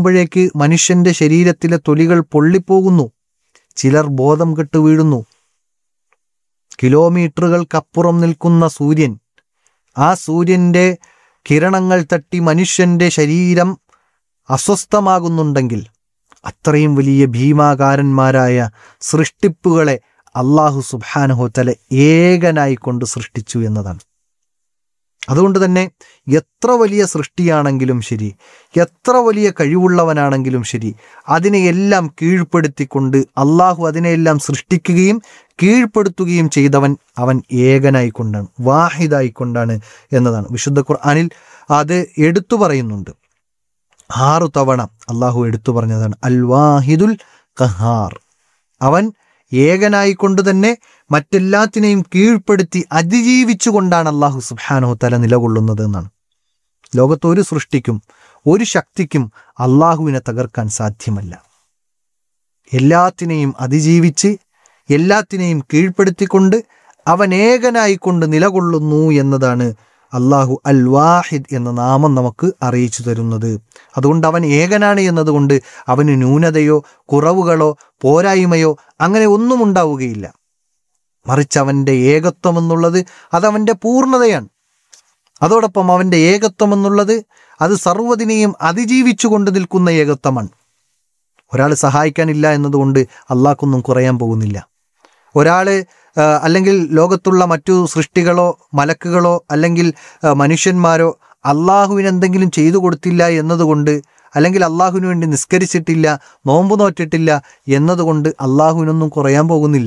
ആലോചിക്കുമ്പോഴേക്ക് മനുഷ്യന്റെ ശരീരത്തിലെ തൊലികൾ പൊള്ളിപ്പോകുന്നു ചിലർ ബോധം കെട്ട് വീഴുന്നു കിലോമീറ്ററുകൾക്കപ്പുറം നിൽക്കുന്ന സൂര്യൻ ആ സൂര്യന്റെ കിരണങ്ങൾ തട്ടി മനുഷ്യന്റെ ശരീരം അസ്വസ്ഥമാകുന്നുണ്ടെങ്കിൽ അത്രയും വലിയ ഭീമാകാരന്മാരായ സൃഷ്ടിപ്പുകളെ അള്ളാഹു സുബാനഹോത്തല ഏകനായി കൊണ്ട് സൃഷ്ടിച്ചു എന്നതാണ് അതുകൊണ്ട് തന്നെ എത്ര വലിയ സൃഷ്ടിയാണെങ്കിലും ശരി എത്ര വലിയ കഴിവുള്ളവനാണെങ്കിലും ശരി അതിനെയെല്ലാം കീഴ്പ്പെടുത്തിക്കൊണ്ട് അള്ളാഹു അതിനെയെല്ലാം സൃഷ്ടിക്കുകയും കീഴ്പ്പെടുത്തുകയും ചെയ്തവൻ അവൻ ഏകനായിക്കൊണ്ടാണ് വാഹിദായിക്കൊണ്ടാണ് എന്നതാണ് വിശുദ്ധ ഖുർആനിൽ അത് എടുത്തു പറയുന്നുണ്ട് ആറു തവണ അള്ളാഹു എടുത്തു പറഞ്ഞതാണ് അൽ വാഹിദുൽ കഹാർ അവൻ ഏകനായിക്കൊണ്ട് തന്നെ മറ്റെല്ലാത്തിനെയും കീഴ്പ്പെടുത്തി അതിജീവിച്ചുകൊണ്ടാണ് അള്ളാഹു സുബാനോ തല നിലകൊള്ളുന്നത് എന്നാണ് ലോകത്ത് ഒരു സൃഷ്ടിക്കും ഒരു ശക്തിക്കും അള്ളാഹുവിനെ തകർക്കാൻ സാധ്യമല്ല എല്ലാത്തിനെയും അതിജീവിച്ച് എല്ലാത്തിനെയും കീഴ്പ്പെടുത്തിക്കൊണ്ട് അവൻ ഏകനായിക്കൊണ്ട് നിലകൊള്ളുന്നു എന്നതാണ് അള്ളാഹു അൽ വാഹിദ് എന്ന നാമം നമുക്ക് അറിയിച്ചു തരുന്നത് അതുകൊണ്ട് അവൻ ഏകനാണ് എന്നതുകൊണ്ട് അവന് ന്യൂനതയോ കുറവുകളോ പോരായ്മയോ അങ്ങനെ ഒന്നും ഉണ്ടാവുകയില്ല മറിച്ച് അവൻ്റെ ഏകത്വം എന്നുള്ളത് അതവൻ്റെ പൂർണ്ണതയാണ് അതോടൊപ്പം അവൻ്റെ ഏകത്വം എന്നുള്ളത് അത് സർവ്വതിനെയും അതിജീവിച്ചു കൊണ്ട് നിൽക്കുന്ന ഏകത്വമാണ് ഒരാൾ സഹായിക്കാനില്ല എന്നതുകൊണ്ട് അള്ളാഹ്ക്കൊന്നും കുറയാൻ പോകുന്നില്ല ഒരാൾ അല്ലെങ്കിൽ ലോകത്തുള്ള മറ്റു സൃഷ്ടികളോ മലക്കുകളോ അല്ലെങ്കിൽ ആ, മനുഷ്യന്മാരോ അള്ളാഹുവിന് എന്തെങ്കിലും ചെയ്തു കൊടുത്തില്ല എന്നതുകൊണ്ട് അല്ലെങ്കിൽ അള്ളാഹുവിന് വേണ്ടി നിസ്കരിച്ചിട്ടില്ല നോമ്പ് നോറ്റിട്ടില്ല എന്നതുകൊണ്ട് അള്ളാഹുവിനൊന്നും കുറയാൻ പോകുന്നില്ല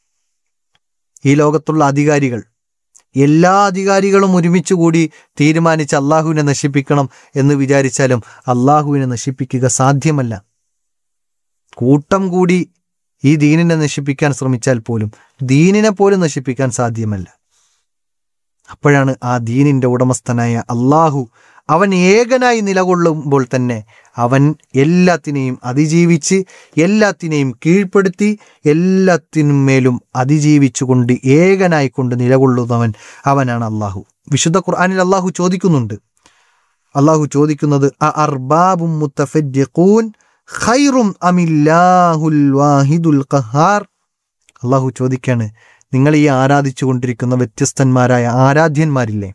ഈ ലോകത്തുള്ള അധികാരികൾ എല്ലാ അധികാരികളും ഒരുമിച്ച് കൂടി തീരുമാനിച്ച് അള്ളാഹുവിനെ നശിപ്പിക്കണം എന്ന് വിചാരിച്ചാലും അള്ളാഹുവിനെ നശിപ്പിക്കുക സാധ്യമല്ല കൂട്ടം കൂടി ഈ ദീനിനെ നശിപ്പിക്കാൻ ശ്രമിച്ചാൽ പോലും ദീനിനെ പോലും നശിപ്പിക്കാൻ സാധ്യമല്ല അപ്പോഴാണ് ആ ദീനിന്റെ ഉടമസ്ഥനായ അള്ളാഹു അവൻ ഏകനായി നിലകൊള്ളുമ്പോൾ തന്നെ അവൻ എല്ലാത്തിനെയും അതിജീവിച്ച് എല്ലാത്തിനെയും കീഴ്പ്പെടുത്തി എല്ലാത്തിനും മേലും അതിജീവിച്ചുകൊണ്ട് ഏകനായിക്കൊണ്ട് നിലകൊള്ളുന്നവൻ അവനാണ് അള്ളാഹു വിശുദ്ധ ഖുർആനിൽ അള്ളാഹു ചോദിക്കുന്നുണ്ട് അള്ളാഹു ചോദിക്കുന്നത് അ അർബാബും മുത്തഫജ്ജിഖൂൻ ഖൈറും അമില്ലാഹുൽ വാഹിദുൽ ഖഹാർ അള്ളാഹു ചോദിക്കാണ് നിങ്ങൾ ഈ ആരാധിച്ചു കൊണ്ടിരിക്കുന്ന വ്യത്യസ്തന്മാരായ ആരാധ്യന്മാരില്ലേ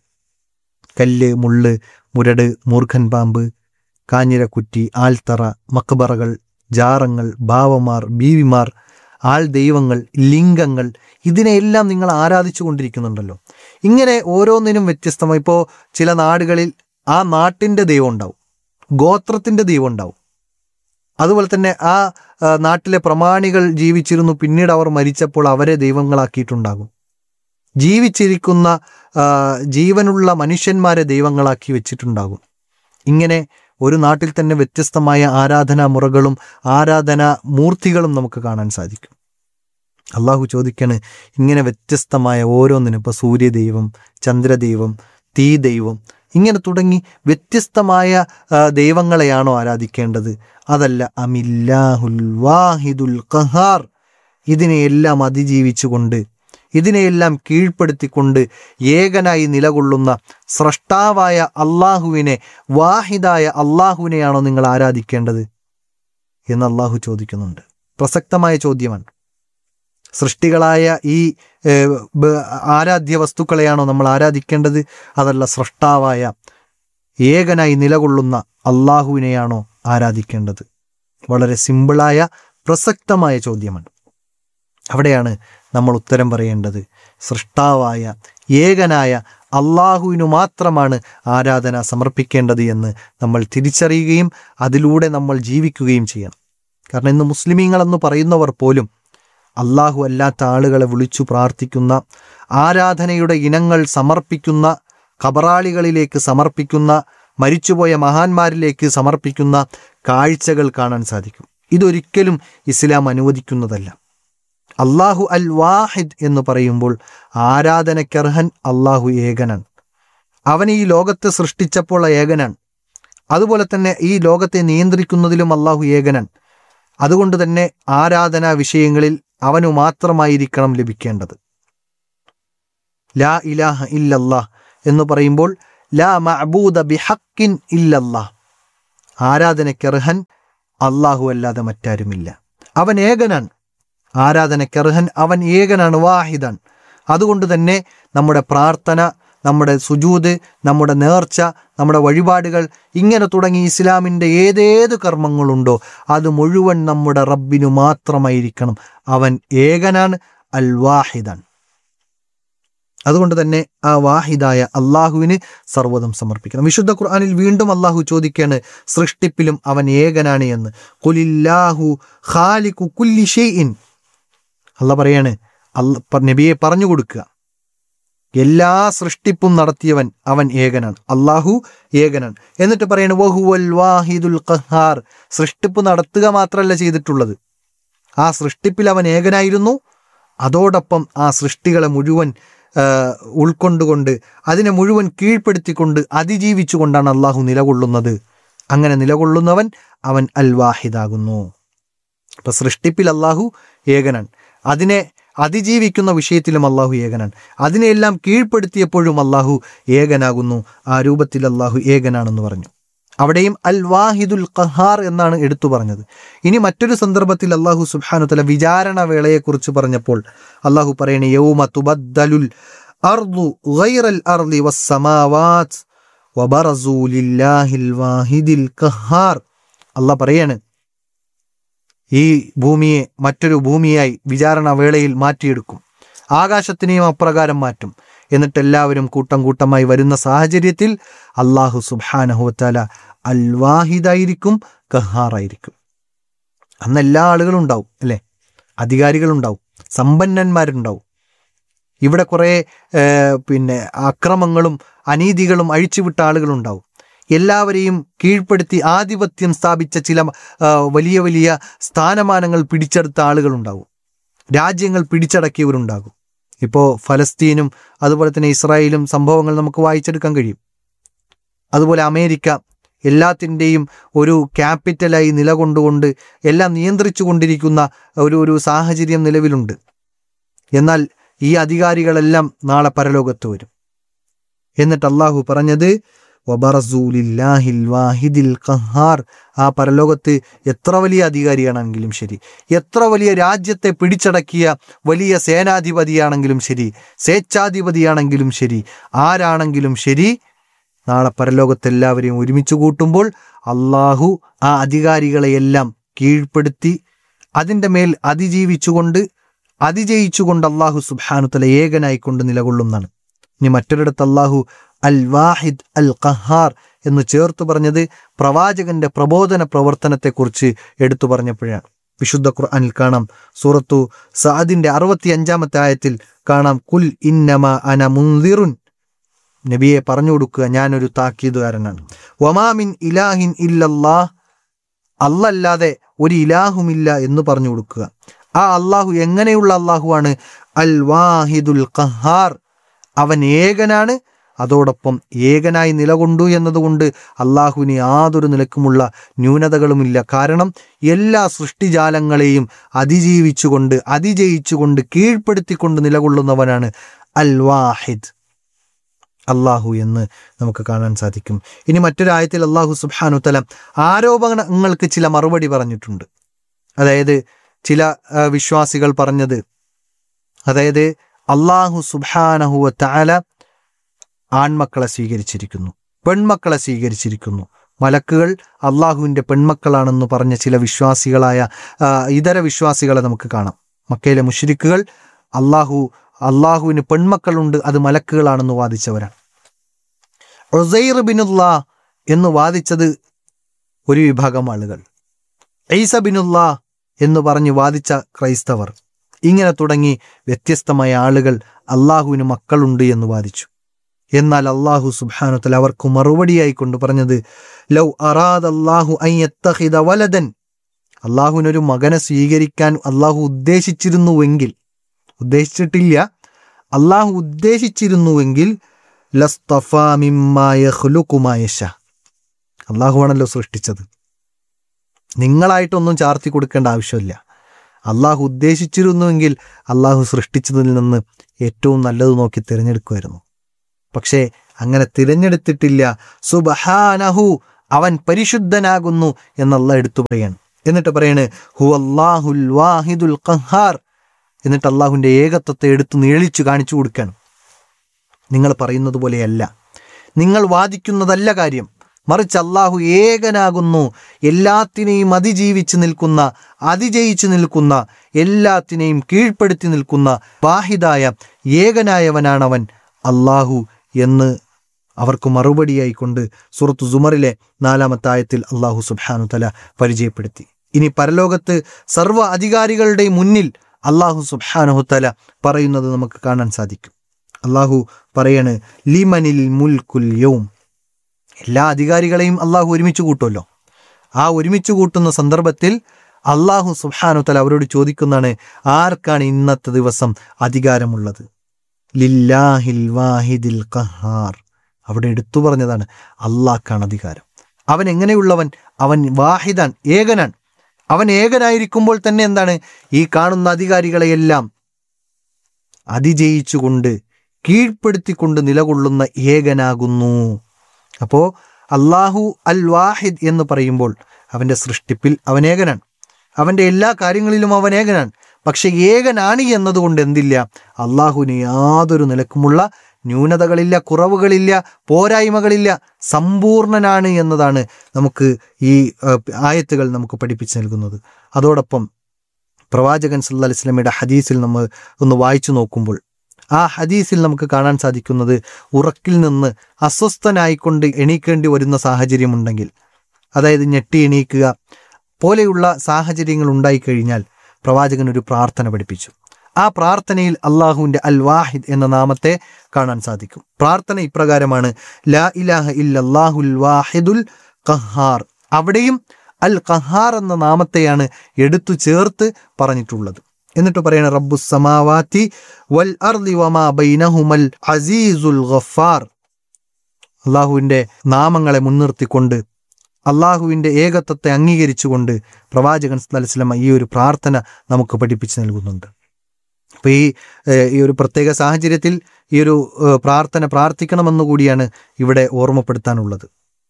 കല്ല് മുള്ള് മുരട് മൂർഖൻ പാമ്പ് കാഞ്ഞിരക്കുറ്റി ആൽത്തറ മക്ബറകൾ ജാറങ്ങൾ ബാവമാർ ബീവിമാർ ആൾ ദൈവങ്ങൾ ലിംഗങ്ങൾ ഇതിനെയെല്ലാം നിങ്ങൾ ആരാധിച്ചു കൊണ്ടിരിക്കുന്നുണ്ടല്ലോ ഇങ്ങനെ ഓരോന്നിനും വ്യത്യസ്തമായി ഇപ്പോൾ ചില നാടുകളിൽ ആ നാട്ടിൻ്റെ ദൈവം ഉണ്ടാവും ഗോത്രത്തിൻ്റെ ദൈവം ഉണ്ടാവും അതുപോലെ തന്നെ ആ ആ, നാട്ടിലെ പ്രമാണികൾ ജീവിച്ചിരുന്നു പിന്നീട് അവർ മരിച്ചപ്പോൾ അവരെ ദൈവങ്ങളാക്കിയിട്ടുണ്ടാകും ജീവിച്ചിരിക്കുന്ന ആ, ജീവനുള്ള മനുഷ്യന്മാരെ ദൈവങ്ങളാക്കി വെച്ചിട്ടുണ്ടാകും ഇങ്ങനെ ഒരു നാട്ടിൽ തന്നെ വ്യത്യസ്തമായ ആരാധനാ മുറകളും ആരാധനാ മൂർത്തികളും നമുക്ക് കാണാൻ സാധിക്കും അള്ളാഹു ചോദിക്കാണ് ഇങ്ങനെ വ്യത്യസ്തമായ ഓരോന്നിനും ഇപ്പോൾ സൂര്യദൈവം ചന്ദ്രദൈവം തീ ദൈവം ഇങ്ങനെ തുടങ്ങി വ്യത്യസ്തമായ ആ, ദൈവങ്ങളെയാണോ ആരാധിക്കേണ്ടത് അതല്ല അമില്ലാഹുൽ വാഹിദുൽ ഖഹാർ ഇതിനെയെല്ലാം അതിജീവിച്ചുകൊണ്ട് ഇതിനെയെല്ലാം കീഴ്പ്പെടുത്തിക്കൊണ്ട് ഏകനായി നിലകൊള്ളുന്ന സ്രഷ്ടാവായ അള്ളാഹുവിനെ വാഹിദായ അള്ളാഹുവിനെയാണോ നിങ്ങൾ ആരാധിക്കേണ്ടത് എന്ന് അള്ളാഹു ചോദിക്കുന്നുണ്ട് പ്രസക്തമായ ചോദ്യമാണ് സൃഷ്ടികളായ ഈ ഏഹ്, ബ- ആരാധ്യ വസ്തുക്കളെയാണോ നമ്മൾ ആരാധിക്കേണ്ടത് അതല്ല സൃഷ്ടാവായ ഏകനായി നിലകൊള്ളുന്ന അള്ളാഹുവിനെയാണോ ആരാധിക്കേണ്ടത് വളരെ സിമ്പിളായ പ്രസക്തമായ ചോദ്യമാണ് അവിടെയാണ് നമ്മൾ ഉത്തരം പറയേണ്ടത് സൃഷ്ടാവായ ഏകനായ അള്ളാഹുവിനു മാത്രമാണ് ആരാധന സമർപ്പിക്കേണ്ടത് എന്ന് നമ്മൾ തിരിച്ചറിയുകയും അതിലൂടെ നമ്മൾ ജീവിക്കുകയും ചെയ്യണം കാരണം ഇന്ന് മുസ്ലിമീങ്ങളെന്ന് പറയുന്നവർ പോലും അള്ളാഹു അല്ലാത്ത ആളുകളെ വിളിച്ചു പ്രാർത്ഥിക്കുന്ന ആരാധനയുടെ ഇനങ്ങൾ സമർപ്പിക്കുന്ന കബറാളികളിലേക്ക് സമർപ്പിക്കുന്ന മരിച്ചുപോയ മഹാന്മാരിലേക്ക് സമർപ്പിക്കുന്ന കാഴ്ചകൾ കാണാൻ സാധിക്കും ഇതൊരിക്കലും ഇസ്ലാം അനുവദിക്കുന്നതല്ല അള്ളാഹു അൽ വാഹിദ് എന്ന് പറയുമ്പോൾ ആരാധനയ്ക്കർഹൻ അള്ളാഹു ഏകനാണ് അവൻ ഈ ലോകത്തെ സൃഷ്ടിച്ചപ്പോൾ ഏകനാണ് അതുപോലെ തന്നെ ഈ ലോകത്തെ നിയന്ത്രിക്കുന്നതിലും അള്ളാഹു ഏകനാണ് അതുകൊണ്ട് തന്നെ ആരാധനാ വിഷയങ്ങളിൽ അവനു മാത്രമായിരിക്കണം ലഭിക്കേണ്ടത് ലാ ഇലാഹ ഇല്ലല്ലാഹ് എന്ന് പറയുമ്പോൾ ലാ മഅബൂദ ബിഹക്കിൻ ഇല്ലല്ലാഹ് ആരാധനയ്ക്കർഹൻ അള്ളാഹു അല്ലാതെ മറ്റാരുമില്ല അവൻ ഏകനാണ് ആരാധനയ്ക്കർഹൻ അവൻ ഏകനാണ് വാഹിദാൻ അതുകൊണ്ട് തന്നെ നമ്മുടെ പ്രാർത്ഥന നമ്മുടെ സുജൂത് നമ്മുടെ നേർച്ച നമ്മുടെ വഴിപാടുകൾ ഇങ്ങനെ തുടങ്ങി ഇസ്ലാമിൻ്റെ ഏതേത് കർമ്മങ്ങളുണ്ടോ അത് മുഴുവൻ നമ്മുടെ റബ്ബിനു മാത്രമായിരിക്കണം അവൻ ഏകനാണ് അൽ വാഹിദാൻ അതുകൊണ്ട് തന്നെ ആ വാഹിദായ അള്ളാഹുവിന് സർവ്വതും സമർപ്പിക്കണം വിശുദ്ധ ഖുർആനിൽ വീണ്ടും അള്ളാഹു ചോദിക്കുകയാണ് സൃഷ്ടിപ്പിലും അവൻ ഏകനാണ് എന്ന് കുലില്ലാഹു ഖാലിഖു കുല്ലി ഷെയ്ഇൻ അല്ല പറയാണ് അല്ല നബിയെ പറഞ്ഞു കൊടുക്കുക എല്ലാ സൃഷ്ടിപ്പും നടത്തിയവൻ അവൻ ഏകനാണ് അള്ളാഹു ഏകനാണ് എന്നിട്ട് പറയാണ് വഹുവൽ വാഹിദുൽ ഖഹാർ സൃഷ്ടിപ്പ് നടത്തുക മാത്രമല്ല ചെയ്തിട്ടുള്ളത് ആ സൃഷ്ടിപ്പിൽ അവൻ ഏകനായിരുന്നു അതോടൊപ്പം ആ സൃഷ്ടികളെ മുഴുവൻ ആ, ഉൾക്കൊണ്ടുകൊണ്ട് അതിനെ മുഴുവൻ കീഴ്പ്പെടുത്തിക്കൊണ്ട് അതിജീവിച്ചുകൊണ്ടാണ് അള്ളാഹു നിലകൊള്ളുന്നത് അങ്ങനെ നിലകൊള്ളുന്നവൻ അവൻ അൽ വാഹിദാകുന്നു അപ്പൊ സൃഷ്ടിപ്പിൽ അള്ളാഹു ഏകനാണ് അതിനെ അതിജീവിക്കുന്ന വിഷയത്തിലും അള്ളാഹു ഏകനാണ് അതിനെയെല്ലാം കീഴ്പ്പെടുത്തിയപ്പോഴും അള്ളാഹു ഏകനാകുന്നു ആ രൂപത്തിൽ അള്ളാഹു ഏകനാണെന്ന് പറഞ്ഞു അവിടെയും അൽ വാഹിദുൽ ഖഹാർ എന്നാണ് എടുത്തു പറഞ്ഞത് ഇനി മറ്റൊരു സന്ദർഭത്തിൽ അള്ളാഹു സുബ്ഹാനു തല വിചാരണ വേളയെക്കുറിച്ച് പറഞ്ഞപ്പോൾ അള്ളാഹു പറയണ യൗമ തുബദ്ദലുൽ അർദു ഗൈറൽ അർദി വസ്സമാവാത് വബറസൂ ലില്ലാഹിൽ വാഹിദിൽ ഖഹാർ അള്ളാഹ് പറയാണ് ഈ ഭൂമിയെ മറ്റൊരു ഭൂമിയായി വിചാരണ വേളയിൽ മാറ്റിയെടുക്കും ആകാശത്തിനെയും അപ്രകാരം മാറ്റും എന്നിട്ട് എല്ലാവരും കൂട്ടം കൂട്ടമായി വരുന്ന സാഹചര്യത്തിൽ അള്ളാഹു സുബാനഹുത്താല അൽ വാഹിദായിരിക്കും കഹാറായിരിക്കും അന്ന് എല്ലാ ആളുകളും ഉണ്ടാവും അല്ലേ അധികാരികളുണ്ടാവും സമ്പന്നന്മാരുണ്ടാവും ഇവിടെ കുറേ ഏർ, പിന്നെ അക്രമങ്ങളും അനീതികളും അഴിച്ചുവിട്ട ആളുകളുണ്ടാവും എല്ലാവരെയും കീഴ്പ്പെടുത്തി ആധിപത്യം സ്ഥാപിച്ച ചില ആ, വലിയ വലിയ സ്ഥാനമാനങ്ങൾ പിടിച്ചെടുത്ത ആളുകളുണ്ടാവും രാജ്യങ്ങൾ പിടിച്ചടക്കിയവരുണ്ടാകും ഇപ്പോൾ ഫലസ്തീനും അതുപോലെ തന്നെ ഇസ്രായേലും സംഭവങ്ങൾ നമുക്ക് വായിച്ചെടുക്കാൻ കഴിയും അതുപോലെ അമേരിക്ക എല്ലാത്തിൻ്റെയും ഒരു ക്യാപിറ്റലായി നിലകൊണ്ടുകൊണ്ട് എല്ലാം നിയന്ത്രിച്ചു കൊണ്ടിരിക്കുന്ന ഒരു ഒരു സാഹചര്യം നിലവിലുണ്ട് എന്നാൽ ഈ അധികാരികളെല്ലാം നാളെ പരലോകത്ത് വരും എന്നിട്ട് അള്ളാഹു പറഞ്ഞത് വബറസൂലില്ലാഹിൽ വാഹിദിൽ ഖഹാർ ആ പരലോകത്ത് എത്ര വലിയ അധികാരിയാണെങ്കിലും ശരി എത്ര വലിയ രാജ്യത്തെ പിടിച്ചടക്കിയ വലിയ സേനാധിപതിയാണെങ്കിലും ശരി സ്വേച്ഛാധിപതിയാണെങ്കിലും ശരി ആരാണെങ്കിലും ശരി നാളെ പരലോകത്ത് എല്ലാവരെയും ഒരുമിച്ച് കൂട്ടുമ്പോൾ അള്ളാഹു ആ അധികാരികളെയെല്ലാം കീഴ്പ്പെടുത്തി അതിൻ്റെ മേൽ അതിജീവിച്ചുകൊണ്ട് അതിജയിച്ചുകൊണ്ട് അള്ളാഹു സുബാനുത്തല ഏകനായിക്കൊണ്ട് നിലകൊള്ളുന്നതാണ് ഇനി മറ്റൊരിടത്ത് അള്ളാഹു അൽ വാഹിദ് അൽ ഖഹാർ എന്ന് ചേർത്ത് പറഞ്ഞത് പ്രവാചകന്റെ പ്രബോധന പ്രവർത്തനത്തെക്കുറിച്ച് എടുത്തു പറഞ്ഞപ്പോഴാണ് വിശുദ്ധ ഖുർആനിൽ കാണാം സൂറത്തു സഅദിന്റെ അറുപത്തി അഞ്ചാമത്തെ ആയത്തിൽ കാണാം കുൽ ഇന്നമ അന മുന്തിറുൻ നബിയെ പറഞ്ഞു കൊടുക്കുക ഞാനൊരു താക്കീതുകാരനാണ് വമാമിൻ ഇലാഹിൻ ഇല്ലല്ലാഹ് അല്ലല്ലാതെ ഒരു ഇലാഹുമില്ല എന്ന് പറഞ്ഞു കൊടുക്കുക ആ അള്ളാഹു എങ്ങനെയുള്ള അള്ളാഹുവാണ് അൽ വാഹിദുൽ ഖഹാർ അവൻ ഏകനാണ് അതോടൊപ്പം ഏകനായി നിലകൊണ്ടു എന്നതുകൊണ്ട് അള്ളാഹുവിന് യാതൊരു നിലക്കുമുള്ള ന്യൂനതകളുമില്ല കാരണം എല്ലാ സൃഷ്ടിജാലങ്ങളെയും അതിജീവിച്ചുകൊണ്ട് അതിജയിച്ചുകൊണ്ട് കീഴ്പ്പെടുത്തിക്കൊണ്ട് നിലകൊള്ളുന്നവനാണ് അൽ വാഹിദ് അള്ളാഹു എന്ന് നമുക്ക് കാണാൻ സാധിക്കും ഇനി മറ്റൊരായത്തിൽ അള്ളാഹു സുബ്ഹാനു തല ആരോപണങ്ങൾക്ക് ചില മറുപടി പറഞ്ഞിട്ടുണ്ട് അതായത് ചില ആ, വിശ്വാസികൾ പറഞ്ഞത് അതായത് അള്ളാഹു സുബ്ഹാനഹുവ തആല ആൺമക്കളെ സ്വീകരിച്ചിരിക്കുന്നു പെൺമക്കളെ സ്വീകരിച്ചിരിക്കുന്നു മലക്കുകൾ അള്ളാഹുവിൻ്റെ പെൺമക്കളാണെന്ന് പറഞ്ഞ ചില വിശ്വാസികളായ ആ, ഇതര വിശ്വാസികളെ നമുക്ക് കാണാം മക്കയിലെ മുഷ്രിക്കുകൾ അള്ളാഹു അള്ളാഹുവിന് പെൺമക്കളുണ്ട് അത് മലക്കുകളാണെന്ന് വാദിച്ചവരാണ് ഉസൈർ ബിനുല്ലാ എന്ന് വാദിച്ചത് ഒരു വിഭാഗം ആളുകൾ ഐസ ബിനുല്ലാ എന്ന് പറഞ്ഞ് വാദിച്ച ക്രൈസ്തവർ ഇങ്ങനെ തുടങ്ങി വ്യത്യസ്തമായ ആളുകൾ അള്ളാഹുവിന് മക്കളുണ്ട് എന്ന് വാദിച്ചു എന്നാൽ അള്ളാഹു സുബാനുത്തൽ അവർക്ക് മറുപടിയായി കൊണ്ട് പറഞ്ഞത് ലൗ അറാദ് അള്ളാഹു അയ്യത്തഹിദ വലതൻ അള്ളാഹുവിനൊരു മകനെ സ്വീകരിക്കാൻ അള്ളാഹു ഉദ്ദേശിച്ചിരുന്നുവെങ്കിൽ ഉദ്ദേശിച്ചിട്ടില്ല അള്ളാഹു ഉദ്ദേശിച്ചിരുന്നുവെങ്കിൽ ലസ്തഫാ മിമ്മായ ഹുലുക്കുമായശ അള്ളാഹുവാണല്ലോ സൃഷ്ടിച്ചത് നിങ്ങളായിട്ടൊന്നും ചാർത്തി കൊടുക്കേണ്ട ആവശ്യമില്ല അള്ളാഹു ഉദ്ദേശിച്ചിരുന്നുവെങ്കിൽ അള്ളാഹു സൃഷ്ടിച്ചതിൽ നിന്ന് ഏറ്റവും നല്ലത് നോക്കി തിരഞ്ഞെടുക്കുമായിരുന്നു പക്ഷേ അങ്ങനെ തിരഞ്ഞെടുത്തിട്ടില്ല സുബഹാനഹു അവൻ പരിശുദ്ധനാകുന്നു എന്നുള്ള എടുത്തു പറയാണ് എന്നിട്ട് പറയാണ് ഹു അള്ളാഹുൽ വാഹിദുൽ ഖഹാർ എന്നിട്ട് അള്ളാഹുവിൻ്റെ ഏകത്വത്തെ എടുത്തു നീളിച്ചു കാണിച്ചു കൊടുക്കുകയാണ് നിങ്ങൾ പറയുന്നത് പോലെയല്ല നിങ്ങൾ വാദിക്കുന്നതല്ല കാര്യം മറിച്ച് അള്ളാഹു ഏകനാകുന്നു എല്ലാത്തിനെയും അതിജീവിച്ച് നിൽക്കുന്ന അതിജയിച്ച് നിൽക്കുന്ന എല്ലാത്തിനെയും കീഴ്പ്പെടുത്തി നിൽക്കുന്ന വാഹിദായ ഏകനായവനാണവൻ അള്ളാഹു എന്ന് അവർക്ക് മറുപടിയായി കൊണ്ട് സുറത്തു സുമറിലെ നാലാമത്തെ ആയത്തിൽ അള്ളാഹു സുബ്ഹാനു തല പരിചയപ്പെടുത്തി ഇനി പരലോകത്ത് സർവ്വ അധികാരികളുടെ മുന്നിൽ അള്ളാഹു സുബ്ഹാനഹു തല പറയുന്നത് നമുക്ക് കാണാൻ സാധിക്കും അള്ളാഹു പറയാണ് ലിമനിൽ മുൽക്കുൽ യൗം എല്ലാ അധികാരികളെയും അള്ളാഹു ഒരുമിച്ച് കൂട്ടുമല്ലോ ആ ഒരുമിച്ച് കൂട്ടുന്ന സന്ദർഭത്തിൽ അള്ളാഹു സുബ്ഹാനു തല അവരോട് ചോദിക്കുന്നതാണ് ആർക്കാണ് ഇന്നത്തെ ദിവസം അധികാരമുള്ളത് ലില്ലാഹിൽ വാഹിദിൽ ഖഹാർ അവിടെ എടുത്തു പറഞ്ഞതാണ് അള്ളാഹ്ക്കാണ് അധികാരം അവൻ എങ്ങനെയുള്ളവൻ അവൻ വാഹിദാൻ ഏകനാൻ അവൻ ഏകനായിരിക്കുമ്പോൾ തന്നെ എന്താണ് ഈ കാണുന്ന അധികാരികളെയെല്ലാം അതിജയിച്ചുകൊണ്ട് കീഴ്പ്പെടുത്തിക്കൊണ്ട് നിലകൊള്ളുന്ന ഏകനാകുന്നു അപ്പോൾ അള്ളാഹു അൽ വാഹിദ് എന്ന് പറയുമ്പോൾ അവൻ്റെ സൃഷ്ടിപ്പിൽ അവൻ ഏകനാണ് അവൻ്റെ എല്ലാ കാര്യങ്ങളിലും അവൻ ഏകനാണ് പക്ഷെ ഏകനാണ് എന്നതുകൊണ്ട് എന്തില്ല അള്ളാഹുവിന് യാതൊരു നിലക്കുമുള്ള ന്യൂനതകളില്ല കുറവുകളില്ല പോരായ്മകളില്ല സമ്പൂർണനാണ് എന്നതാണ് നമുക്ക് ഈ ഏഹ്, ആയത്തുകൾ നമുക്ക് പഠിപ്പിച്ചു നൽകുന്നത് അതോടൊപ്പം പ്രവാചകൻ സല്ല അലിസ്ലമിയുടെ ഹദീസിൽ നമ്മൾ ഒന്ന് വായിച്ചു നോക്കുമ്പോൾ ആ ഹദീസിൽ നമുക്ക് കാണാൻ സാധിക്കുന്നത് ഉറക്കിൽ നിന്ന് അസ്വസ്ഥനായിക്കൊണ്ട് എണീക്കേണ്ടി വരുന്ന സാഹചര്യമുണ്ടെങ്കിൽ അതായത് ഞെട്ടി എണീക്കുക പോലെയുള്ള സാഹചര്യങ്ങൾ ഉണ്ടായിക്കഴിഞ്ഞാൽ പ്രവാചകൻ ഒരു പ്രാർത്ഥന പഠിപ്പിച്ചു ആ പ്രാർത്ഥനയിൽ അള്ളാഹുവിൻ്റെ അൽ വാഹിദ് എന്ന നാമത്തെ കാണാൻ സാധിക്കും പ്രാർത്ഥന ഇപ്രകാരമാണ് ലാ ഇലാഹ ഇല്ലല്ലാഹുൽ വാഹിദുൽ ഖഹാർ അവിടെയും അൽ ഖഹാർ എന്ന നാമത്തെയാണ് എടുത്തു ചേർത്ത് പറഞ്ഞിട്ടുള്ളത് എന്നിട്ട് പറയണ റബ്ബു സമാവാത്തി വൽ അർദി വമാ ബൈനഹുമൽ അസീസുൽ ഗഫാർ അള്ളാഹുവിൻ്റെ നാമങ്ങളെ മുൻനിർത്തിക്കൊണ്ട് അള്ളാഹുവിൻ്റെ ഏകത്വത്തെ അംഗീകരിച്ചുകൊണ്ട് പ്രവാചകൻ സലസ്ലമ ഈ ഒരു പ്രാർത്ഥന നമുക്ക് പഠിപ്പിച്ചു നൽകുന്നുണ്ട് അപ്പോൾ ഈ ഏഹ്, ഈ ഒരു പ്രത്യേക സാഹചര്യത്തിൽ ഈ ഒരു ഏഹ്, പ്രാർത്ഥന പ്രാർത്ഥിക്കണമെന്ന് കൂടിയാണ് ഇവിടെ ഓർമ്മപ്പെടുത്താനുള്ളത്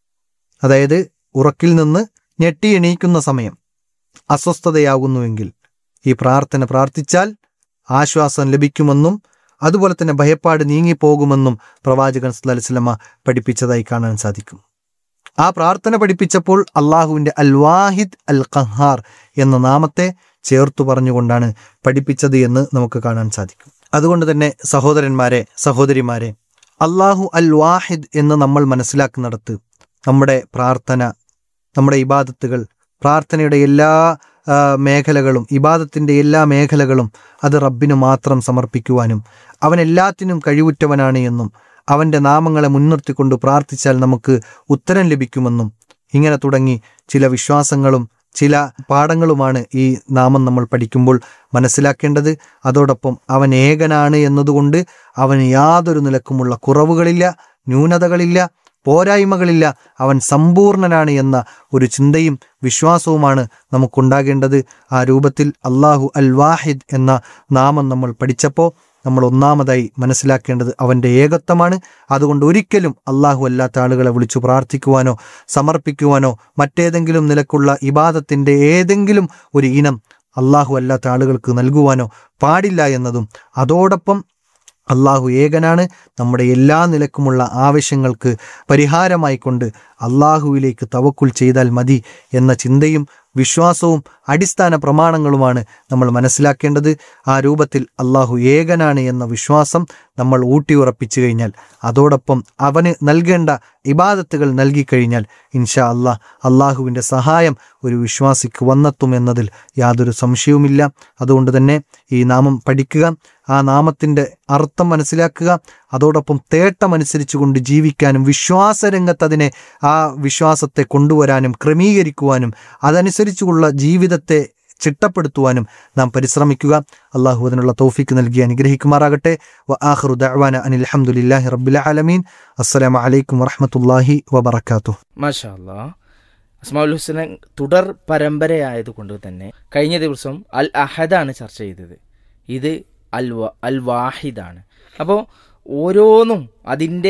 അതായത് ഉറക്കിൽ നിന്ന് ഞെട്ടി എണീക്കുന്ന സമയം അസ്വസ്ഥതയാകുന്നുവെങ്കിൽ ഈ പ്രാർത്ഥന പ്രാർത്ഥിച്ചാൽ ആശ്വാസം ലഭിക്കുമെന്നും അതുപോലെ തന്നെ ഭയപ്പാട് നീങ്ങിപ്പോകുമെന്നും പ്രവാചകൻ സല്ലല്ലാഹു പഠിപ്പിച്ചതായി കാണാൻ സാധിക്കും ആ പ്രാർത്ഥന പഠിപ്പിച്ചപ്പോൾ അള്ളാഹുവിൻ്റെ അൽ വാഹിദ് അൽ ഖഹാർ എന്ന നാമത്തെ ചേർത്തു പറഞ്ഞുകൊണ്ടാണ് പഠിപ്പിച്ചത് എന്ന് നമുക്ക് കാണാൻ സാധിക്കും അതുകൊണ്ട് തന്നെ സഹോദരന്മാരെ സഹോദരിമാരെ അള്ളാഹു അൽ വാഹിദ് എന്ന് നമ്മൾ മനസ്സിലാക്കുന്നിടത്ത് നമ്മുടെ പ്രാർത്ഥന നമ്മുടെ ഇബാദത്തുകൾ പ്രാർത്ഥനയുടെ എല്ലാ ആ, മേഖലകളും ഇബാദത്തിൻ്റെ എല്ലാ മേഖലകളും അത് റബ്ബിന് മാത്രം സമർപ്പിക്കുവാനും അവൻ എല്ലാത്തിനും കഴിവുറ്റവനാണ് എന്നും അവൻ്റെ നാമങ്ങളെ മുൻനിർത്തിക്കൊണ്ട് പ്രാർത്ഥിച്ചാൽ നമുക്ക് ഉത്തരം ലഭിക്കുമെന്നും ഇങ്ങനെ തുടങ്ങി ചില വിശ്വാസങ്ങളും ചില പാഠങ്ങളുമാണ് ഈ നാമം നമ്മൾ പഠിക്കുമ്പോൾ മനസ്സിലാക്കേണ്ടത് അതോടൊപ്പം അവൻ ഏകനാണ് എന്നതുകൊണ്ട് അവന് യാതൊരു നിലക്കുമുള്ള കുറവുകളില്ല ന്യൂനതകളില്ല പോരായ്മകളില്ല അവൻ സമ്പൂർണനാണ് എന്ന ഒരു ചിന്തയും വിശ്വാസവുമാണ് നമുക്കുണ്ടാകേണ്ടത് ആ രൂപത്തിൽ അള്ളാഹു അൽ വാഹിദ് എന്ന നാമം നമ്മൾ പഠിച്ചപ്പോൾ നമ്മൾ ഒന്നാമതായി മനസ്സിലാക്കേണ്ടത് അവൻ്റെ ഏകത്വമാണ് അതുകൊണ്ട് ഒരിക്കലും അള്ളാഹു അല്ലാത്ത ആളുകളെ വിളിച്ചു പ്രാർത്ഥിക്കുവാനോ സമർപ്പിക്കുവാനോ മറ്റേതെങ്കിലും നിലക്കുള്ള ഇബാദത്തിൻ്റെ ഏതെങ്കിലും ഒരു ഇനം അള്ളാഹു അല്ലാത്ത ആളുകൾക്ക് നൽകുവാനോ പാടില്ല എന്നതും അതോടൊപ്പം അള്ളാഹു ഏകനാണ് നമ്മുടെ എല്ലാ നിലക്കുമുള്ള ആവശ്യങ്ങൾക്ക് പരിഹാരമായിക്കൊണ്ട് അള്ളാഹുവിലേക്ക് തവക്കുൽ ചെയ്താൽ മതി എന്ന ചിന്തയും വിശ്വാസവും അടിസ്ഥാന പ്രമാണങ്ങളുമാണ് നമ്മൾ മനസ്സിലാക്കേണ്ടത് ആ രൂപത്തിൽ അള്ളാഹു ഏകനാണ് എന്ന വിശ്വാസം നമ്മൾ ഊട്ടിയുറപ്പിച്ചു കഴിഞ്ഞാൽ അതോടൊപ്പം അവന് നൽകേണ്ട ഇബാദത്തുകൾ നൽകിക്കഴിഞ്ഞാൽ ഇൻഷാ അള്ളാഹ് അള്ളാഹുവിൻ്റെ സഹായം ഒരു വിശ്വാസിക്ക് വന്നെത്തും എന്നതിൽ യാതൊരു സംശയവുമില്ല അതുകൊണ്ട് തന്നെ ഈ നാമം പഠിക്കുക ആ നാമത്തിൻ്റെ അർത്ഥം മനസ്സിലാക്കുക അതോടൊപ്പം തേട്ടമനുസരിച്ചുകൊണ്ട് ജീവിക്കാനും വിശ്വാസരംഗത്ത് അതിനെ ആ വിശ്വാസത്തെ കൊണ്ടുവരാനും ക്രമീകരിക്കുവാനും അതനുസരിച്ചുള്ള ജീവിതത്തെ ചിട്ടപ്പെടുത്തുവാനും നാം പരിശ്രമിക്കുക അള്ളാഹു അതിനുള്ള തൗഫീക്ക് നൽകി അനുഗ്രഹിക്കുമാറാകട്ടെ വ ആഖിറു ദഅ്വാന അനിൽ ഹംദുലില്ലാഹി റബ്ബിൽ ആലമീൻ അസ്സലാമു അലൈക്കും വറഹ്മത്തുള്ളാഹി വബറകാതുഹു മാഷാ അല്ലാ അസ്മാഉൽ ഹുസ്ന തുടർ പരമ്പരയായതുകൊണ്ട് തന്നെ കഴിഞ്ഞ ദിവസം അൽ അഹദാണ് ചർച്ച ചെയ്തത് ഇത് അൽ വ- അൽ വാഹിദാണ് അപ്പോൾ ഓരോന്നും അതിൻ്റെ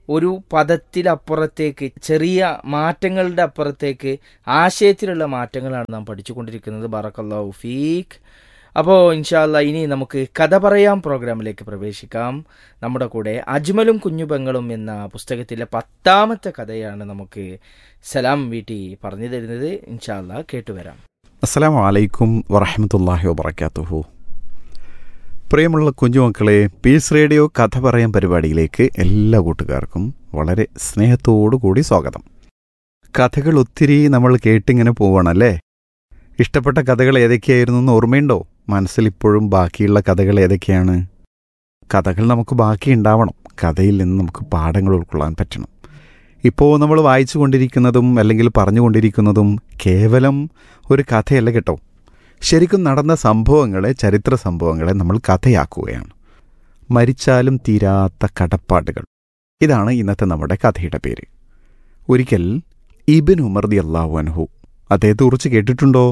ഒരു പദത്തിലപ്പുറത്തേക്ക് ചെറിയ മാറ്റങ്ങളുടെ അപ്പുറത്തേക്ക് ആശയത്തിലുള്ള മാറ്റങ്ങളാണ് നാം പഠിച്ചുകൊണ്ടിരിക്കുന്നത് ബറക്കല്ലാഹു ഫീഖ് അപ്പോൾ ഇൻഷാല്ല ഇനി നമുക്ക് കഥ പറയാം പ്രോഗ്രാമിലേക്ക് പ്രവേശിക്കാം നമ്മുടെ കൂടെ അജ്മലും കുഞ്ഞുപെങ്ങളും എന്ന പുസ്തകത്തിലെ പത്താമത്തെ കഥയാണ് നമുക്ക് സലാം വീട്ടി പറഞ്ഞു തരുന്നത് ഇൻഷാല്ല കേട്ടുവരാം അസ്സാം വലൈക്കും വറഹമത്തല്ലാഹി വബർക്കാത്തുഹു പ്രിയമുള്ള കുഞ്ഞുമക്കളെ പീസ് റേഡിയോ കഥ പറയാൻ പരിപാടിയിലേക്ക് എല്ലാ കൂട്ടുകാർക്കും വളരെ സ്നേഹത്തോടു കൂടി സ്വാഗതം കഥകൾ ഒത്തിരി നമ്മൾ കേട്ടിങ്ങനെ പോവണല്ലേ ഇഷ്ടപ്പെട്ട കഥകൾ ഏതൊക്കെയായിരുന്നു എന്ന് ഓർമ്മയുണ്ടോ മനസ്സിൽ ഇപ്പോഴും ബാക്കിയുള്ള കഥകൾ ഏതൊക്കെയാണ് കഥകൾ നമുക്ക് ബാക്കി ഉണ്ടാവണം കഥയിൽ നിന്ന് നമുക്ക് പാഠങ്ങൾ ഉൾക്കൊള്ളാൻ പറ്റണം ഇപ്പോൾ നമ്മൾ വായിച്ചു കൊണ്ടിരിക്കുന്നതും അല്ലെങ്കിൽ പറഞ്ഞുകൊണ്ടിരിക്കുന്നതും കേവലം ഒരു കഥയല്ല കേട്ടോ ശരിക്കും നടന്ന സംഭവങ്ങളെ ചരിത്ര സംഭവങ്ങളെ നമ്മൾ കഥയാക്കുകയാണ് മരിച്ചാലും തീരാത്ത കടപ്പാടുകൾ ഇതാണ് ഇന്നത്തെ നമ്മുടെ കഥയുടെ പേര് ഒരിക്കൽ ഇബിൻ ഉമർ ദി അള്ളാഹു അൻഹു അദ്ദേഹത്തെ കുറിച്ച് കേട്ടിട്ടുണ്ടോ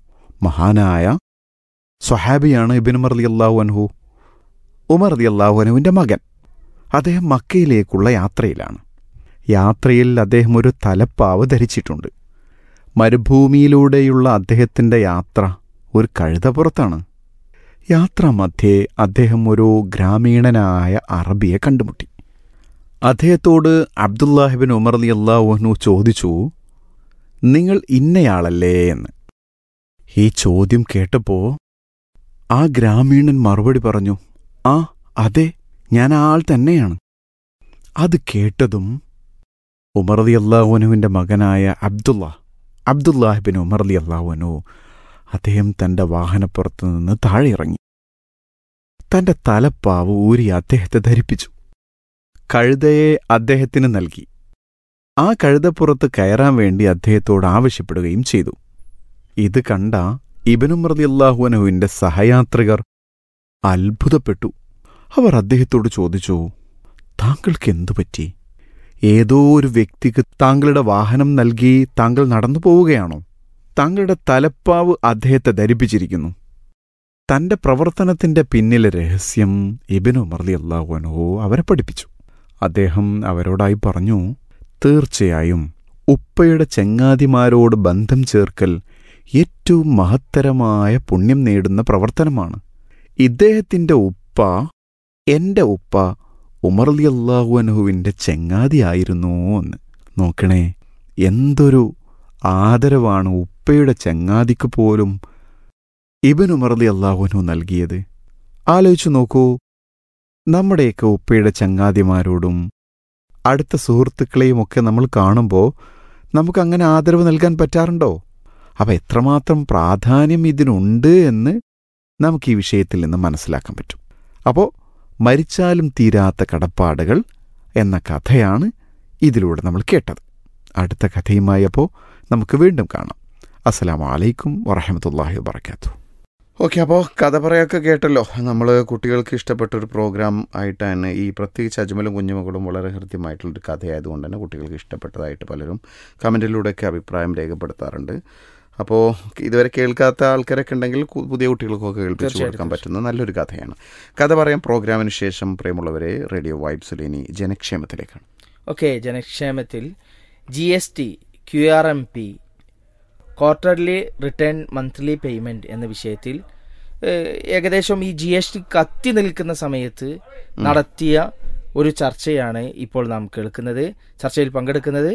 മഹാനായ സ്വഹാബിയാണ് ഇബിൻ ഉമർ ദി അള്ളാഹു അൻഹു ഉമർ ദി അള്ളാഹു അനുവിൻ്റെ മകൻ അദ്ദേഹം മക്കയിലേക്കുള്ള യാത്രയിലാണ് യാത്രയിൽ അദ്ദേഹം ഒരു തലപ്പാവ് ധരിച്ചിട്ടുണ്ട് മരുഭൂമിയിലൂടെയുള്ള അദ്ദേഹത്തിൻ്റെ യാത്ര ഒരു കഴുതപ്പുറത്താണ് യാത്രാമധ്യേ അദ്ദേഹം ഒരു ഗ്രാമീണനായ അറബിയെ കണ്ടുമുട്ടി അദ്ദേഹത്തോട് അബ്ദുല്ലാഹിബിൻ ഉമർ അലി അള്ളാഹുനു ചോദിച്ചു നിങ്ങൾ ഇന്നയാളല്ലേ എന്ന് ഈ ചോദ്യം കേട്ടപ്പോൾ ആ ഗ്രാമീണൻ മറുപടി പറഞ്ഞു ആ അതെ ഞാൻ ആ ആൾ തന്നെയാണ് അത് കേട്ടതും ഉമർദി അള്ളാഹുനുവിൻ്റെ മകനായ അബ്ദുള്ള അബ്ദുല്ലാഹിബിൻ ഉമർദി അള്ളാഹുനു അദ്ദേഹം തൻ്റെ വാഹനപ്പുറത്ത് നിന്ന് താഴെ ഇറങ്ങി തൻ്റെ തലപ്പാവ് ഊരി അദ്ദേഹത്തെ ധരിപ്പിച്ചു കഴുതയെ അദ്ദേഹത്തിന് നൽകി ആ കഴുതപ്പുറത്ത് കയറാൻ വേണ്ടി അദ്ദേഹത്തോട് ആവശ്യപ്പെടുകയും ചെയ്തു ഇത് കണ്ട ഇബനുമർദി അള്ളാഹുനുവിൻ്റെ സഹയാത്രികർ അത്ഭുതപ്പെട്ടു അവർ അദ്ദേഹത്തോട് ചോദിച്ചു താങ്കൾക്ക് എന്തു പറ്റി ഏതോ ഒരു വ്യക്തിക്ക് താങ്കളുടെ വാഹനം നൽകി താങ്കൾ നടന്നു പോവുകയാണോ താങ്കളുടെ തലപ്പാവ് അദ്ദേഹത്തെ ധരിപ്പിച്ചിരിക്കുന്നു തന്റെ പ്രവർത്തനത്തിന്റെ പിന്നിലെ രഹസ്യം ഇബിനു മർലി അള്ളാഹുനോ അവരെ പഠിപ്പിച്ചു അദ്ദേഹം അവരോടായി പറഞ്ഞു തീർച്ചയായും ഉപ്പയുടെ ചെങ്ങാതിമാരോട് ബന്ധം ചേർക്കൽ ഏറ്റവും മഹത്തരമായ പുണ്യം നേടുന്ന പ്രവർത്തനമാണ് ഇദ്ദേഹത്തിന്റെ ഉപ്പ എന്റെ ഉപ്പ ഉമർലി അള്ളാഹുഅനുഹുവിൻ്റെ ചെങ്ങാതിയായിരുന്നു എന്ന് നോക്കണേ എന്തൊരു ആദരവാണ് ഉപ്പയുടെ ചെങ്ങാതിക്ക് പോലും ഇബൻ ഉമർലി അള്ളാഹുനു നൽകിയത് ആലോചിച്ചു നോക്കൂ നമ്മുടെയൊക്കെ ഉപ്പയുടെ ചങ്ങാതിമാരോടും അടുത്ത സുഹൃത്തുക്കളെയുമൊക്കെ നമ്മൾ കാണുമ്പോൾ നമുക്കങ്ങനെ ആദരവ് നൽകാൻ പറ്റാറുണ്ടോ അപ്പം എത്രമാത്രം പ്രാധാന്യം ഇതിനുണ്ട് എന്ന് നമുക്ക് ഈ വിഷയത്തിൽ നിന്ന് മനസ്സിലാക്കാൻ പറ്റും അപ്പോൾ മരിച്ചാലും തീരാത്ത കടപ്പാടുകൾ എന്ന കഥയാണ് ഇതിലൂടെ നമ്മൾ കേട്ടത് അടുത്ത കഥയുമായി അപ്പോൾ നമുക്ക് വീണ്ടും കാണാം അസ്സലാമു അലൈക്കും വറഹമത്തല്ലാഹി വബർക്കാത്തു ഓക്കെ അപ്പോൾ കഥ പറയൊക്കെ കേട്ടല്ലോ നമ്മൾ കുട്ടികൾക്ക് ഇഷ്ടപ്പെട്ട ഒരു പ്രോഗ്രാം ആയിട്ടാണ് ഈ പ്രത്യേകിച്ച് അജ്മലും കുഞ്ഞുമകളും വളരെ ഹൃദ്യമായിട്ടുള്ളൊരു കഥയായതുകൊണ്ട് തന്നെ കുട്ടികൾക്ക് ഇഷ്ടപ്പെട്ടതായിട്ട് പലരും കമൻറ്റിലൂടെയൊക്കെ അഭിപ്രായം രേഖപ്പെടുത്താറുണ്ട് അപ്പോൾ ഇതുവരെ കേൾക്കാത്ത ആൾക്കാരൊക്കെ ഉണ്ടെങ്കിൽ കു- പുതിയ കുട്ടികൾക്കൊക്കെ കേൾപ്പിച്ചു തീർച്ചയായിട്ടും, കൊടുക്കാൻ പറ്റുന്ന നല്ലൊരു കഥയാണ് കഥ പറയാം പ്രോഗ്രാമിന് ശേഷം പ്രിയമുള്ളവരെ റേഡിയോ വൈബ്സിൽ ഇനി ജനക്ഷേമത്തിലേക്കാണ് ഓക്കെ ജനക്ഷേമത്തിൽ G S T Q R M P quarterly return monthly payment എന്ന വിഷയത്തിൽ ഏഹ്, ഏകദേശം ഈ ജി എസ് ടി കത്തി നിൽക്കുന്ന സമയത്ത് നടത്തിയ ഒരു ചർച്ചയാണ് ഇപ്പോൾ നാം കേൾക്കുന്നത് ചർച്ചയിൽ പങ്കെടുക്കുന്നത്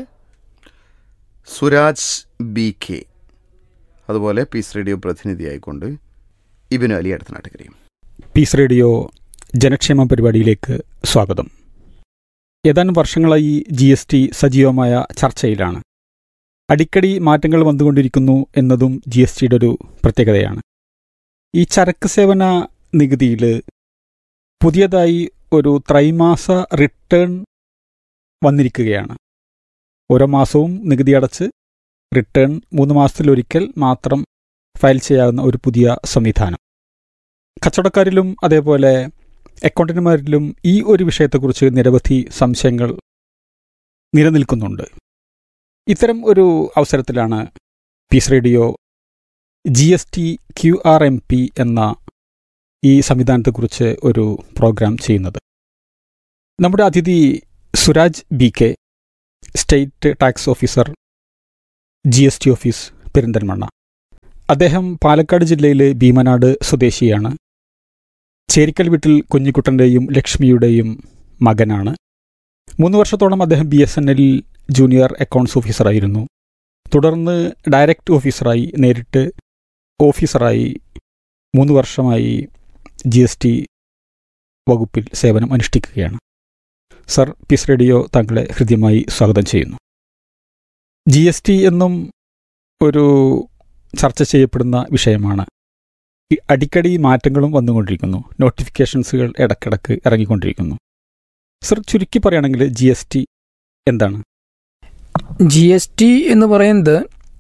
സുരാജ് ബി കെ അതുപോലെ പീസ് റേഡിയോ പ്രതിനിധിയായിക്കൊണ്ട് ഇബിനു അലി അടുത്തനാട്ടുകരയും പീസ് റേഡിയോ ജനക്ഷേമ പരിപാടിയിലേക്ക് സ്വാഗതം ഏതാനും വർഷങ്ങളായി ജി എസ് ടി സജീവമായ ചർച്ചയിലാണ് അടിക്കടി മാറ്റങ്ങൾ വന്നുകൊണ്ടിരിക്കുന്നു എന്നതും ജി എസ് ടിയുടെ ഒരു പ്രത്യേകതയാണ് ഈ ചരക്ക് സേവന നികുതിയിൽ പുതിയതായി ഒരു ത്രൈമാസ റിട്ടേൺ വന്നിരിക്കുകയാണ് ഓരോ മാസവും നികുതി അടച്ച് റിട്ടേൺ മൂന്ന് മാസത്തിലൊരിക്കൽ മാത്രം ഫയൽ ചെയ്യാവുന്ന ഒരു പുതിയ സംവിധാനം കച്ചവടക്കാരിലും അതേപോലെ അക്കൗണ്ടന്റുമാരിലും ഈ ഒരു വിഷയത്തെക്കുറിച്ച് നിരവധി സംശയങ്ങൾ നിലനിൽക്കുന്നുണ്ട് ഇത്തരം ഒരു അവസരത്തിലാണ് Peace Radio G S T Q R M P എന്ന ഈ സംവിധാനത്തെക്കുറിച്ച് ഒരു പ്രോഗ്രാം ചെയ്യുന്നത് നമ്മുടെ അതിഥി Suraj B K state tax officer G S T office Perinthalmanna അദ്ദേഹം പാലക്കാട് ജില്ലയിലെ ഭീമനാട് സ്വദേശിയാണ് ചേരിക്കൽ വീട്ടിൽ കുഞ്ഞിക്കുട്ടൻ്റെയും ലക്ഷ്മിയുടെയും മകനാണ് മൂന്ന് വർഷത്തോളം അദ്ദേഹം ബി എസ് എൻ എല്ലിൽ ജൂനിയർ അക്കൗണ്ട്സ് ഓഫീസറായിരുന്നു തുടർന്ന് ഡയറക്റ്റ് ഓഫീസറായി നേരിട്ട് ഓഫീസറായി മൂന്ന് വർഷമായി ജി എസ് ടി വകുപ്പിൽ സേവനം അനുഷ്ഠിക്കുകയാണ് സർ പീസ് റേഡിയോ താങ്കളെ ഹൃദ്യമായി സ്വാഗതം ചെയ്യുന്നു ജി എസ് ടി എന്നും ഒരു ചർച്ച ചെയ്യപ്പെടുന്ന വിഷയമാണ് ഈ അടിക്കടി മാറ്റങ്ങളും വന്നുകൊണ്ടിരിക്കുന്നു നോട്ടിഫിക്കേഷൻസുകൾ ഇടക്കിടക്ക് ഇറങ്ങിക്കൊണ്ടിരിക്കുന്നു സർ ചുരുക്കി പറയുകയാണെങ്കിൽ ജി എസ് ടി എന്താണ് ജി എസ് ടി എന്ന് പറയുന്നത്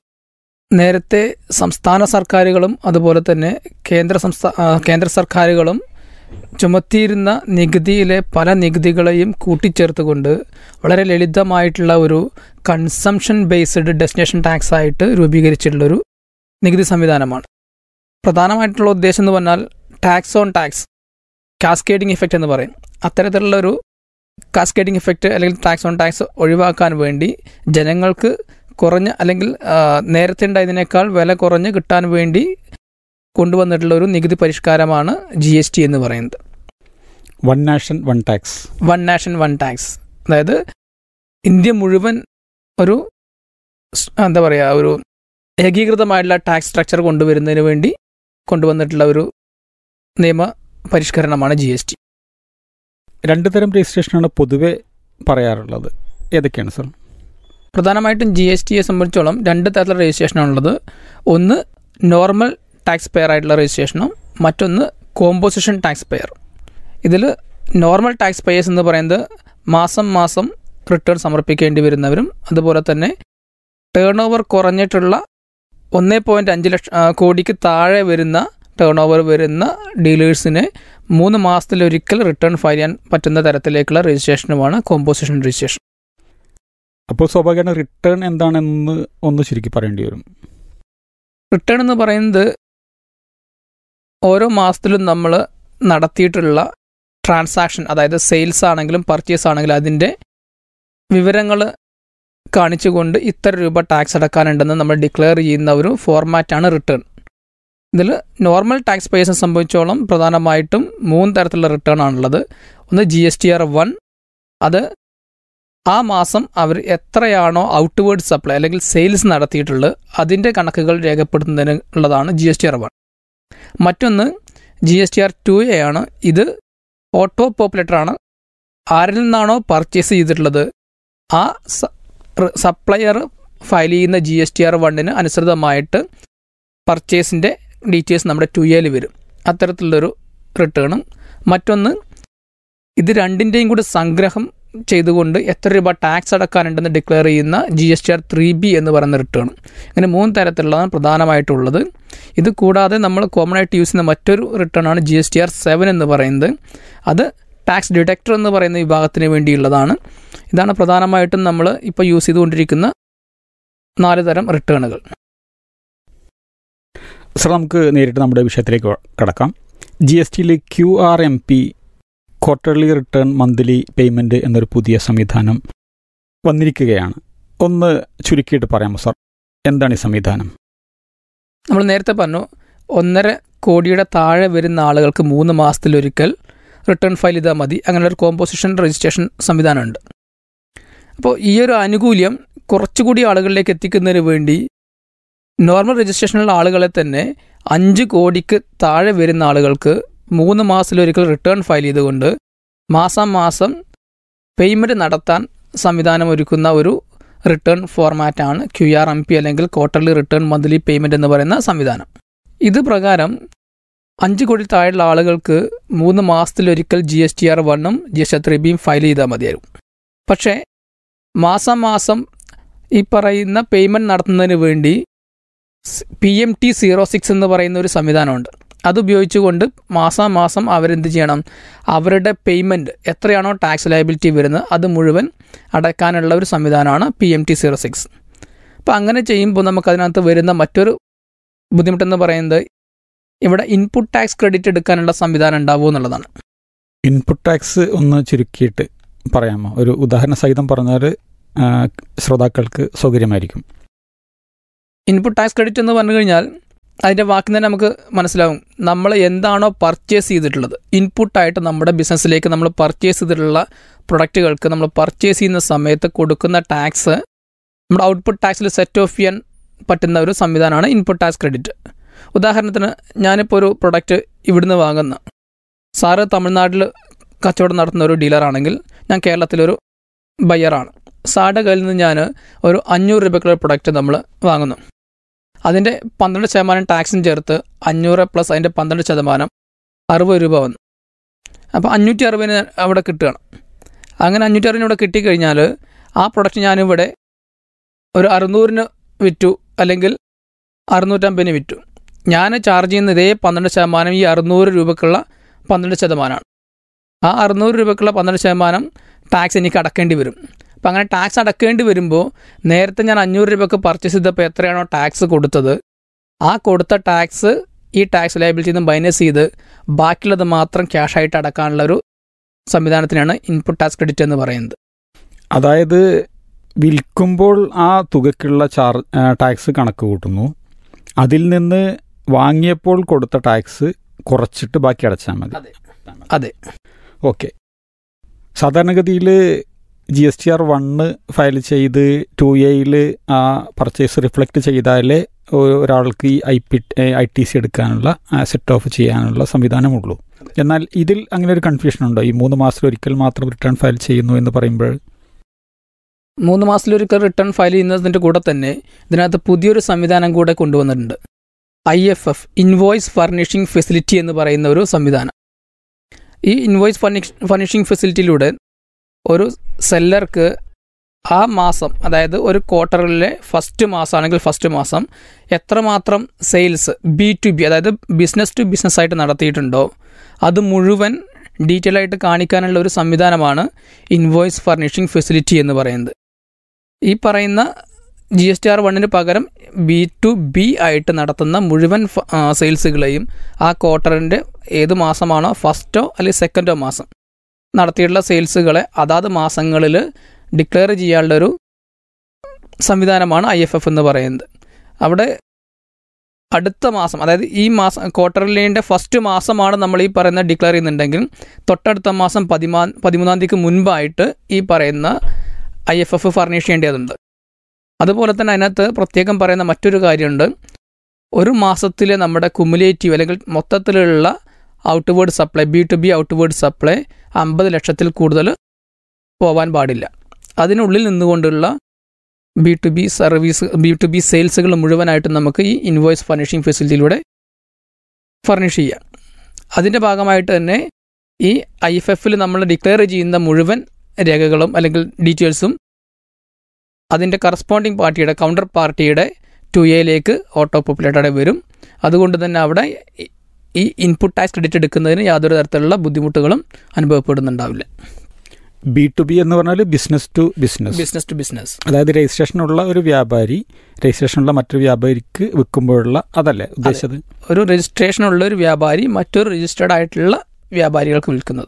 നേരത്തെ സംസ്ഥാന സർക്കാരുകളും അതുപോലെ തന്നെ കേന്ദ്ര സംസ്ഥാ ആ, കേന്ദ്ര സർക്കാരുകളും ചുമത്തിയിരുന്ന നികുതിയിലെ പല നികുതികളെയും കൂട്ടിച്ചേർത്തുകൊണ്ട് വളരെ ലളിതമായിട്ടുള്ള ഒരു കൺസംഷൻ ബേസ്ഡ് ഡെസ്റ്റിനേഷൻ ടാക്സ് ആയിട്ട് രൂപീകരിച്ചിട്ടുള്ളൊരു നികുതി സംവിധാനമാണ് പ്രധാനമായിട്ടുള്ള ഉദ്ദേശം എന്ന് പറഞ്ഞാൽ tax on tax cascading effect എന്ന് പറയും അത്തരത്തിലുള്ള ഒരു കാസ്കേഡിംഗ് ഇഫക്റ്റ് അല്ലെങ്കിൽ ടാക്സ് ഓൺ ടാക്സ് ഒഴിവാക്കാൻ വേണ്ടി ജനങ്ങൾക്ക് കുറഞ്ഞ അല്ലെങ്കിൽ ആ, നേരത്തെ ഉണ്ടായതിനേക്കാൾ വില കുറഞ്ഞ് കിട്ടാൻ വേണ്ടി കൊണ്ടുവന്നിട്ടുള്ള ഒരു നികുതി പരിഷ്കാരമാണ് ജി എസ് ടി എന്ന് പറയുന്നത് one nation one tax one nation one tax അതായത് ഇന്ത്യ മുഴുവൻ ഒരു സ്- എന്താ പറയുക ഒരു ഏകീകൃതമായിട്ടുള്ള ടാക്സ് സ്ട്രക്ചർ കൊണ്ടുവരുന്നതിന് വേണ്ടി കൊണ്ടുവന്നിട്ടുള്ള ഒരു നിയമ പരിഷ്കരണമാണ് ജി എസ് ടി രണ്ട് തരം രജിസ്ട്രേഷനാണ് പൊതുവെ പറയാറുള്ളത് ഏതൊക്കെയാണ് സർ പ്രധാനമായിട്ടും ജി എസ് ടിയെ സംബന്ധിച്ചോളം രണ്ട് തരത്തിലുള്ള രജിസ്ട്രേഷനാണുള്ളത് ഒന്ന് നോർമൽ ടാക്സ് പെയർ ആയിട്ടുള്ള രജിസ്ട്രേഷനും മറ്റൊന്ന് കോമ്പോസിഷൻ ടാക്സ് പെയർ ഇതിൽ നോർമൽ ടാക്സ് പെയേഴ്സ് എന്ന് പറയുന്നത് മാസം മാസം റിട്ടേൺ സമർപ്പിക്കേണ്ടി വരുന്നവരും അതുപോലെ തന്നെ ടേൺ ഓവർ കുറഞ്ഞിട്ടുള്ള ഒന്നേ പോയിൻറ്റ് അഞ്ച് ലക്ഷം ആ, കോടിക്ക് താഴെ വരുന്ന ടേൺ ഓവർ വരുന്ന ഡീലേഴ്സിന് മൂന്ന് മാസത്തിലൊരിക്കൽ റിട്ടേൺ ഫയൽ ചെയ്യാൻ പറ്റുന്ന തരത്തിലേക്കുള്ള രജിസ്ട്രേഷനുമാണ് കോമ്പോസിഷൻ രജിസ്ട്രേഷൻ അപ്പോൾ സ്വാഭാവികമാണ് റിട്ടേൺ എന്താണെന്ന് ഒന്ന് ചുരുക്കി പറയേണ്ടി വരും റിട്ടേൺ എന്ന് പറയുന്നത് ഓരോ മാസത്തിലും നമ്മൾ നടത്തിയിട്ടുള്ള ട്രാൻസാക്ഷൻ അതായത് സെയിൽസ് ആണെങ്കിലും പർച്ചേസ് ആണെങ്കിലും അതിൻ്റെ വിവരങ്ങൾ കാണിച്ചുകൊണ്ട് ഇത്ര രൂപ ടാക്സ് അടക്കാനുണ്ടെന്ന് നമ്മൾ ഡിക്ലെയർ ചെയ്യുന്ന ഒരു ഫോർമാറ്റാണ് റിട്ടേൺ ഇതിൽ നോർമൽ ടാക്സ് പേയേഴ്സിനെ സംബന്ധിച്ചോളം പ്രധാനമായിട്ടും മൂന്ന് തരത്തിലുള്ള റിട്ടേൺ ആണുള്ളത് ഒന്ന് G S T R one അത് ആ മാസം അവർ എത്രയാണോ ഔട്ട്വേർഡ് സപ്ലൈ അല്ലെങ്കിൽ സെയിൽസ് നടത്തിയിട്ടുള്ളത് അതിൻ്റെ കണക്കുകൾ രേഖപ്പെടുത്തുന്നതിന് ഉള്ളതാണ് G S T R one മറ്റൊന്ന് G S T R two A ആണ് ഇത് ഓട്ടോ പോപ്പുലേറ്റർ ആണ് ആരിൽ നിന്നാണോ പർച്ചേസ് ചെയ്തിട്ടുള്ളത് ആ സപ്ലയർ ഫയൽ ചെയ്യുന്ന ജി എസ് ടി ആർ വണ്ണിന് അനുസൃതമായിട്ട് പർച്ചേസിൻ്റെ ഡീറ്റെയിൽസ് നമ്മുടെ ടു എയിൽ വരും അത്തരത്തിലുള്ളൊരു റിട്ടേണും മറ്റൊന്ന് ഇത് രണ്ടിൻ്റെയും കൂടി സംഗ്രഹം ചെയ്തുകൊണ്ട് എത്ര രൂപ ടാക്സ് അടക്കാനുണ്ടെന്ന് ഡിക്ലെയർ ചെയ്യുന്ന G S T R three B എന്ന് പറയുന്ന റിട്ടേൺ ഇങ്ങനെ മൂന്ന് തരത്തിലുള്ളതാണ് പ്രധാനമായിട്ടുള്ളത് ഇത് കൂടാതെ നമ്മൾ കോമൺ ആയിട്ട് യൂസ് ചെയ്യുന്ന മറ്റൊരു റിട്ടേൺ ആണ് G S T R seven എന്ന് പറയുന്നത് അത് ടാക്സ് ഡിഡക്ടർ എന്ന് പറയുന്ന വിഭാഗത്തിന് വേണ്ടിയുള്ളതാണ് ഇതാണ് പ്രധാനമായിട്ടും നമ്മൾ ഇപ്പോൾ യൂസ് ചെയ്തുകൊണ്ടിരിക്കുന്ന നാല് തരം റിട്ടേണുകൾ സർ നമുക്ക് നേരിട്ട് നമ്മുടെ വിഷയത്തിലേക്ക് കടക്കാം ജി എസ് ടിയിൽ Q R M P quarterly return monthly payment എന്നൊരു പുതിയ സംവിധാനം വന്നിരിക്കുകയാണ് ഒന്ന് ചുരുക്കിയിട്ട് പറയാമോ സാർ എന്താണ് ഈ സംവിധാനം നമ്മൾ നേരത്തെ പറഞ്ഞു ഒന്നര കോടിയുടെ താഴെ വരുന്ന ആളുകൾക്ക് മൂന്ന് മാസത്തിലൊരിക്കൽ റിട്ടേൺ ഫയൽ ചെയ്താൽ മതി അങ്ങനെ ഒരു കോമ്പോസിഷൻ രജിസ്ട്രേഷൻ സംവിധാനമുണ്ട് അപ്പോൾ ഈ ഒരു ആനുകൂല്യം കുറച്ചുകൂടി ആളുകളിലേക്ക് എത്തിക്കുന്നതിന് വേണ്ടി നോർമൽ രജിസ്ട്രേഷനുള്ള ആളുകളെ തന്നെ അഞ്ച് കോടിക്ക് താഴെ വരുന്ന ആളുകൾക്ക് മൂന്ന് മാസത്തിലൊരിക്കൽ റിട്ടേൺ ഫയൽ ചെയ്തുകൊണ്ട് മാസം മാസം പേയ്മെൻറ്റ് നടത്താൻ സംവിധാനം ഒരുക്കുന്ന ഒരു റിട്ടേൺ ഫോർമാറ്റാണ് ക്യു ആർ എം പി അല്ലെങ്കിൽ ക്വാർട്ടർലി റിട്ടേൺ മന്ത്ലി പേയ്മെൻറ്റ് എന്ന് പറയുന്ന സംവിധാനം ഇത് പ്രകാരം അഞ്ച് കോടി താഴെയുള്ള ആളുകൾക്ക് മൂന്ന് മാസത്തിലൊരിക്കൽ ജി എസ് ടി ആർ വണ്ണും ജി എസ് ടി ത്രീ ബിയും ഫയൽ ചെയ്താൽ മതിയാകും പക്ഷേ മാസം മാസം ഈ പറയുന്ന പേയ്മെൻറ്റ് നടത്തുന്നതിന് വേണ്ടി P M T zero six എന്ന് പറയുന്ന ഒരു സംവിധാനമുണ്ട് അതുപയോഗിച്ചുകൊണ്ട് മാസം മാസം അവരെന്ത് ചെയ്യണം അവരുടെ പേയ്മെൻറ്റ് എത്രയാണോ ടാക്സ് ലയബിലിറ്റി വരുന്നത് അത് മുഴുവൻ അടയ്ക്കാനുള്ള ഒരു സംവിധാനമാണ് P M T zero six അപ്പോൾ അങ്ങനെ ചെയ്യുമ്പോൾ നമുക്ക് അതിനകത്ത് വരുന്ന മറ്റൊരു ബുദ്ധിമുട്ടെന്ന് പറയുന്നത് ഇവിടെ ഇൻപുട്ട് ടാക്സ് ക്രെഡിറ്റ് എടുക്കാനുള്ള സംവിധാനം ഉണ്ടാവുമോ എന്നുള്ളതാണ് ഇൻപുട്ട് ടാക്സ് ഒന്ന് ചുരുക്കിയിട്ട് പറയാമോ ഒരു ഉദാഹരണ സഹിതം പറഞ്ഞാൽ ആ, ശ്രോതാക്കൾക്ക് സൗകര്യമായിരിക്കും ഇൻപുട്ട് ടാക്സ് ക്രെഡിറ്റ് എന്ന് പറഞ്ഞു കഴിഞ്ഞാൽ അതിൻ്റെ വാക്കിൽ തന്നെ നമുക്ക് മനസ്സിലാവും നമ്മൾ എന്താണോ പർച്ചേസ് ചെയ്തിട്ടുള്ളത് ഇൻപുട്ടായിട്ട് നമ്മുടെ ബിസിനസ്സിലേക്ക് നമ്മൾ പർച്ചേസ് ചെയ്തിട്ടുള്ള പ്രൊഡക്റ്റുകൾക്ക് നമ്മൾ പർച്ചേസ് ചെയ്യുന്ന സമയത്ത് കൊടുക്കുന്ന ടാക്സ് നമ്മുടെ ഔട്ട്പുട്ട് ടാക്സിൽ സെറ്റ് ഓഫ് ചെയ്യാൻ പറ്റുന്ന ഒരു സംവിധാനമാണ് ഇൻപുട്ട് ടാക്സ് ക്രെഡിറ്റ് ഉദാഹരണത്തിന് ഞാനിപ്പോൾ ഒരു പ്രൊഡക്റ്റ് ഇവിടുന്ന് വാങ്ങുന്ന സാറ് തമിഴ്നാട്ടിൽ കച്ചവടം നടത്തുന്ന ഒരു ഡീലറാണെങ്കിൽ ഞാൻ കേരളത്തിലൊരു ബയ്യറാണ് സാറുടെ കയ്യിൽ നിന്ന് ഞാൻ ഒരു അഞ്ഞൂറ് രൂപയ്ക്കുള്ള പ്രൊഡക്റ്റ് നമ്മൾ വാങ്ങുന്നു അതിൻ്റെ പന്ത്രണ്ട് ശതമാനം ടാക്സും ചേർത്ത് അഞ്ഞൂറ് പ്ലസ് അതിൻ്റെ പന്ത്രണ്ട് ശതമാനം അറുപത് രൂപ വന്നു അപ്പോൾ അഞ്ഞൂറ്റി അറുപതിന് അവിടെ കിട്ടുകയാണ് അങ്ങനെ അഞ്ഞൂറ്റി അറുപതിന് ഇവിടെ കിട്ടിക്കഴിഞ്ഞാൽ ആ പ്രൊഡക്റ്റ് ഞാനിവിടെ ഒരു അറുന്നൂറിന് വിറ്റു അല്ലെങ്കിൽ അറുന്നൂറ്റമ്പതിന് വിറ്റു ഞാൻ ചാർജ് ചെയ്യുന്ന ഇതേ പന്ത്രണ്ട് ശതമാനം ഈ അറുന്നൂറ് രൂപക്കുള്ള പന്ത്രണ്ട് ശതമാനമാണ് ആ അറുന്നൂറ് രൂപക്കുള്ള പന്ത്രണ്ട് ശതമാനം ടാക്സ് എനിക്ക് അടക്കേണ്ടി വരും അപ്പം അങ്ങനെ ടാക്സ് അടക്കേണ്ടി വരുമ്പോൾ നേരത്തെ ഞാൻ അഞ്ഞൂറ് രൂപയ്ക്ക് പർച്ചേസ് ചെയ്തപ്പോൾ എത്രയാണോ ടാക്സ് കൊടുത്തത് ആ കൊടുത്ത ടാക്സ് ഈ ടാക്സ് ലയബിലിറ്റിയിൽ നിന്ന് മൈനസ് ചെയ്ത് ബാക്കിയുള്ളത് മാത്രം ക്യാഷ് ആയിട്ട് അടക്കാനുള്ള ഒരു സംവിധാനത്തിനാണ് ഇൻപുട്ട് ടാക്സ് ക്രെഡിറ്റ് എന്ന് പറയുന്നത് അതായത് വിൽക്കുമ്പോൾ ആ തുകയ്ക്കുള്ള ചാർ ടാക്സ് കണക്ക് കൂട്ടുന്നു അതിൽ നിന്ന് വാങ്ങിയപ്പോൾ കൊടുത്ത ടാക്സ് കുറച്ചിട്ട് ബാക്കി അടച്ചാൽ മതി അതെ. അതെ ഓക്കെ സാധാരണഗതിയിൽ G S T R one file ചെയ്ത് ടു എയിൽ ആ പർച്ചേസ് റിഫ്ലക്റ്റ് ചെയ്താലേ ഒ- ഒരാൾക്ക് ഈ I P I T C എടുക്കാനുള്ള സെറ്റ് ഓഫ് ചെയ്യാനുള്ള സംവിധാനമുള്ളൂ എന്നാൽ ഇതിൽ അങ്ങനെ ഒരു കൺഫ്യൂഷൻ ഉണ്ടോ ഈ മൂന്ന് മാസത്തിൽ ഒരിക്കൽ മാത്രം റിട്ടേൺ ഫയൽ ചെയ്യുന്നു എന്ന് പറയുമ്പോൾ മൂന്ന് മാസത്തിലൊരിക്കൽ റിട്ടേൺ ഫയൽ ചെയ്യുന്നതിൻ്റെ കൂടെ തന്നെ ഇതിനകത്ത് പുതിയൊരു സംവിധാനം കൂടെ കൊണ്ടുവന്നിട്ടുണ്ട് I F F invoice furnishing facility എന്ന് പറയുന്ന ഒരു സംവിധാനം ഈ ഇൻവോയ്സ് ഫർണിഷ് ഫർണിഷിംഗ് ഫെസിലിറ്റിയിലൂടെ ഒരു സെല്ലർക്ക് ആ മാസം അതായത് ഒരു ക്വാർട്ടറിലെ ഫസ്റ്റ് മാസമാണെങ്കിൽ ഫസ്റ്റ് മാസം എത്രമാത്രം സെയിൽസ് ബി ടു ബി അതായത് ബിസിനസ് ടു ബിസിനസ് ആയിട്ട് നടത്തിയിട്ടുണ്ടോ അത് മുഴുവൻ ഡീറ്റെയിൽ ആയിട്ട് കാണിക്കാനുള്ള ഒരു സംവിധാനമാണ് ഇൻവോയ്സ് ഫർണിഷിംഗ് ഫെസിലിറ്റി എന്ന് പറയുന്നത് ഈ പറയുന്ന ജി എസ് ടി ആർ വണ്ണിന് പകരം ബി ടു ബി ആയിട്ട് നടത്തുന്ന മുഴുവൻ ഫ- ആ, സെയിൽസുകളെയും ആ ക്വാർട്ടറിൻ്റെ ഏത് മാസമാണോ ഫസ്റ്റോ അല്ലെങ്കിൽ സെക്കൻഡോ മാസം നടത്തിയിട്ടുള്ള സെയിൽസുകളെ അതാത് മാസങ്ങളിൽ ഡിക്ലെയർ ചെയ്യാനുള്ള ഒരു സംവിധാനമാണ് ഐ എഫ് എഫ് എന്ന് പറയുന്നത് അവിടെ അടുത്ത മാസം അതായത് ഈ മാസം ക്വാർട്ടറിലേൻ്റെ ഫസ്റ്റ് മാസമാണ് നമ്മൾ ഈ പറയുന്ന ഡിക്ലെയർ ചെയ്യുന്നുണ്ടെങ്കിൽ തൊട്ടടുത്ത മാസം പതിമാ പതിമൂന്നാം തീയതിക്ക് മുൻപായിട്ട് ഈ പറയുന്ന ഐ എഫ് എഫ് ഫർണിഷ് ചെയ്യേണ്ടതുണ്ട് അതുപോലെ തന്നെ അതിനകത്ത് പ്രത്യേകം പറയുന്ന മറ്റൊരു കാര്യമുണ്ട് ഒരു മാസത്തിലെ നമ്മുടെ കുമുലേറ്റീവ് അല്ലെങ്കിൽ മൊത്തത്തിലുള്ള outward supply B to B outward supply അമ്പത് ലക്ഷത്തിൽ കൂടുതൽ പോവാൻ പാടില്ല അതിനുള്ളിൽ നിന്നുകൊണ്ടുള്ള B to B service B to B സെയിൽസുകൾ മുഴുവനായിട്ടും നമുക്ക് ഈ ഇൻവോയ്സ് ഫർണിഷിംഗ് ഫെസിലിറ്റിയിലൂടെ ഫർണിഷ് ചെയ്യാം അതിൻ്റെ ഭാഗമായിട്ട് തന്നെ ഈ ഐ എഫ് എഫിൽ നമ്മൾ ഡിക്ലെയർ ചെയ്യുന്ന മുഴുവൻ രേഖകളും അല്ലെങ്കിൽ ഡീറ്റെയിൽസും അതിൻ്റെ കറസ്പോണ്ടിങ് പാർട്ടിയുടെ കൗണ്ടർ പാർട്ടിയുടെ ടു എയിലേക്ക് ഓട്ടോ പോപ്പുലേറ്റഡ് വരും അതുകൊണ്ട് തന്നെ അവിടെ ഈ- ഈ ഇൻപുട്ട് ടാക്സ് ക്രെഡിറ്റ് എടുക്കുന്നതിന് യാതൊരു തരത്തിലുള്ള ബുദ്ധിമുട്ടുകളും അനുഭവപ്പെടുന്നുണ്ടാവില്ല ബി ടു ബി എന്ന് പറഞ്ഞാൽ business to business business to business അതായത് രജിസ്ട്രേഷനുള്ള ഒരു വ്യാപാരി രജിസ്ട്രേഷനുള്ള മറ്റൊരു വ്യാപാരിക്ക് വിൽക്കുമ്പോഴുള്ള അതല്ലേ ഉദ്ദേശിച്ചത് ഒരു രജിസ്ട്രേഷനുള്ള ഒരു വ്യാപാരി മറ്റൊരു രജിസ്റ്റേർഡ് ആയിട്ടുള്ള വ്യാപാരികൾക്ക് വിൽക്കുന്നത്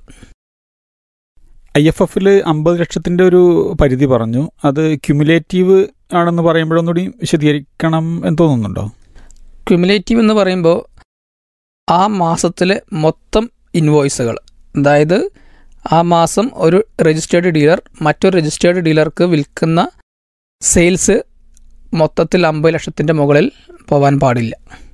ഐ എഫ് എഫിൽ അമ്പത് ലക്ഷത്തിന്റെ ഒരു പരിധി പറഞ്ഞു അത് ക്യുമുലേറ്റീവ് ആണെന്ന് പറയുമ്പോഴൊന്നുകൂടി വിശദീകരിക്കണം എന്ന് തോന്നുന്നുണ്ടോ ക്യുമുലേറ്റീവ് എന്ന് പറയുമ്പോൾ ആ മാസത്തിലെ മൊത്തം ഇൻവോയ്സുകൾ അതായത് ആ മാസം ഒരു രജിസ്റ്റേർഡ് ഡീലർ മറ്റൊരു രജിസ്റ്റേർഡ് ഡീലർക്ക് വിൽക്കുന്ന സെയിൽസ് മൊത്തത്തിൽ അമ്പത് ലക്ഷത്തിൻ്റെ മുകളിൽ പോകാൻ പാടില്ല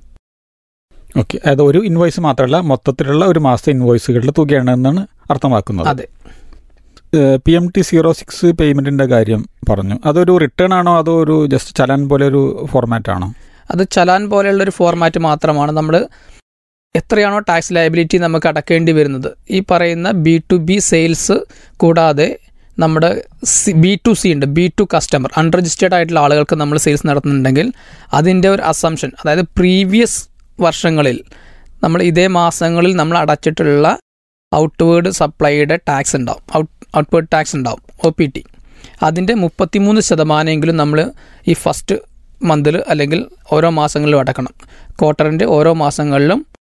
ഓക്കെ അതായത് ഒരു ഇൻവോയ്സ് മാത്രമല്ല മൊത്തത്തിലുള്ള ഒരു മാസത്തെ ഇൻവോയ്സുകളുടെ തുകയാണ് എന്നാണ് അർത്ഥമാക്കുന്നത് അതെ P M T zero six പേയ്മെന്റിന്റെ കാര്യം പറഞ്ഞു അതൊരു റിട്ടേൺ ആണോ അതോ ഒരു ജസ്റ്റ് ചലാൻ പോലെ ഒരു ഫോർമാറ്റ് ആണോ അത് ചലാൻ പോലെയുള്ള ഒരു ഫോർമാറ്റ് മാത്രമാണ് നമ്മൾ എത്രയാണോ ടാക്സ് ലയബിലിറ്റി നമുക്ക് അടക്കേണ്ടി വരുന്നത് ഈ പറയുന്ന ബി ടു ബി സെയിൽസ് കൂടാതെ നമ്മുടെ ബി ടു സി ഉണ്ട് ബി ടു കസ്റ്റമർ അൺരജിസ്റ്റേർഡ് ആയിട്ടുള്ള ആളുകൾക്ക് നമ്മൾ സെയിൽസ് നടത്തുന്നുണ്ടെങ്കിൽ അതിൻ്റെ ഒരു അസംഷൻ അതായത് പ്രീവിയസ് വർഷങ്ങളിൽ നമ്മൾ ഇതേ മാസങ്ങളിൽ നമ്മൾ അടച്ചിട്ടുള്ള ഔട്ട്വേർഡ് സപ്ലൈയുടെ ടാക്സ് ഉണ്ടാവും ഔട്ട് ഔട്ട്വേർഡ് ടാക്സ് ഉണ്ടാവും ഒ പി ടി അതിൻ്റെ മുപ്പത്തിമൂന്ന് ശതമാനമെങ്കിലും നമ്മൾ ഈ ഫസ്റ്റ് മന്തിൽ അല്ലെങ്കിൽ ഓരോ മാസങ്ങളിലും അടക്കണം ക്വാർട്ടറിൻ്റെ ഓരോ മാസങ്ങളിലും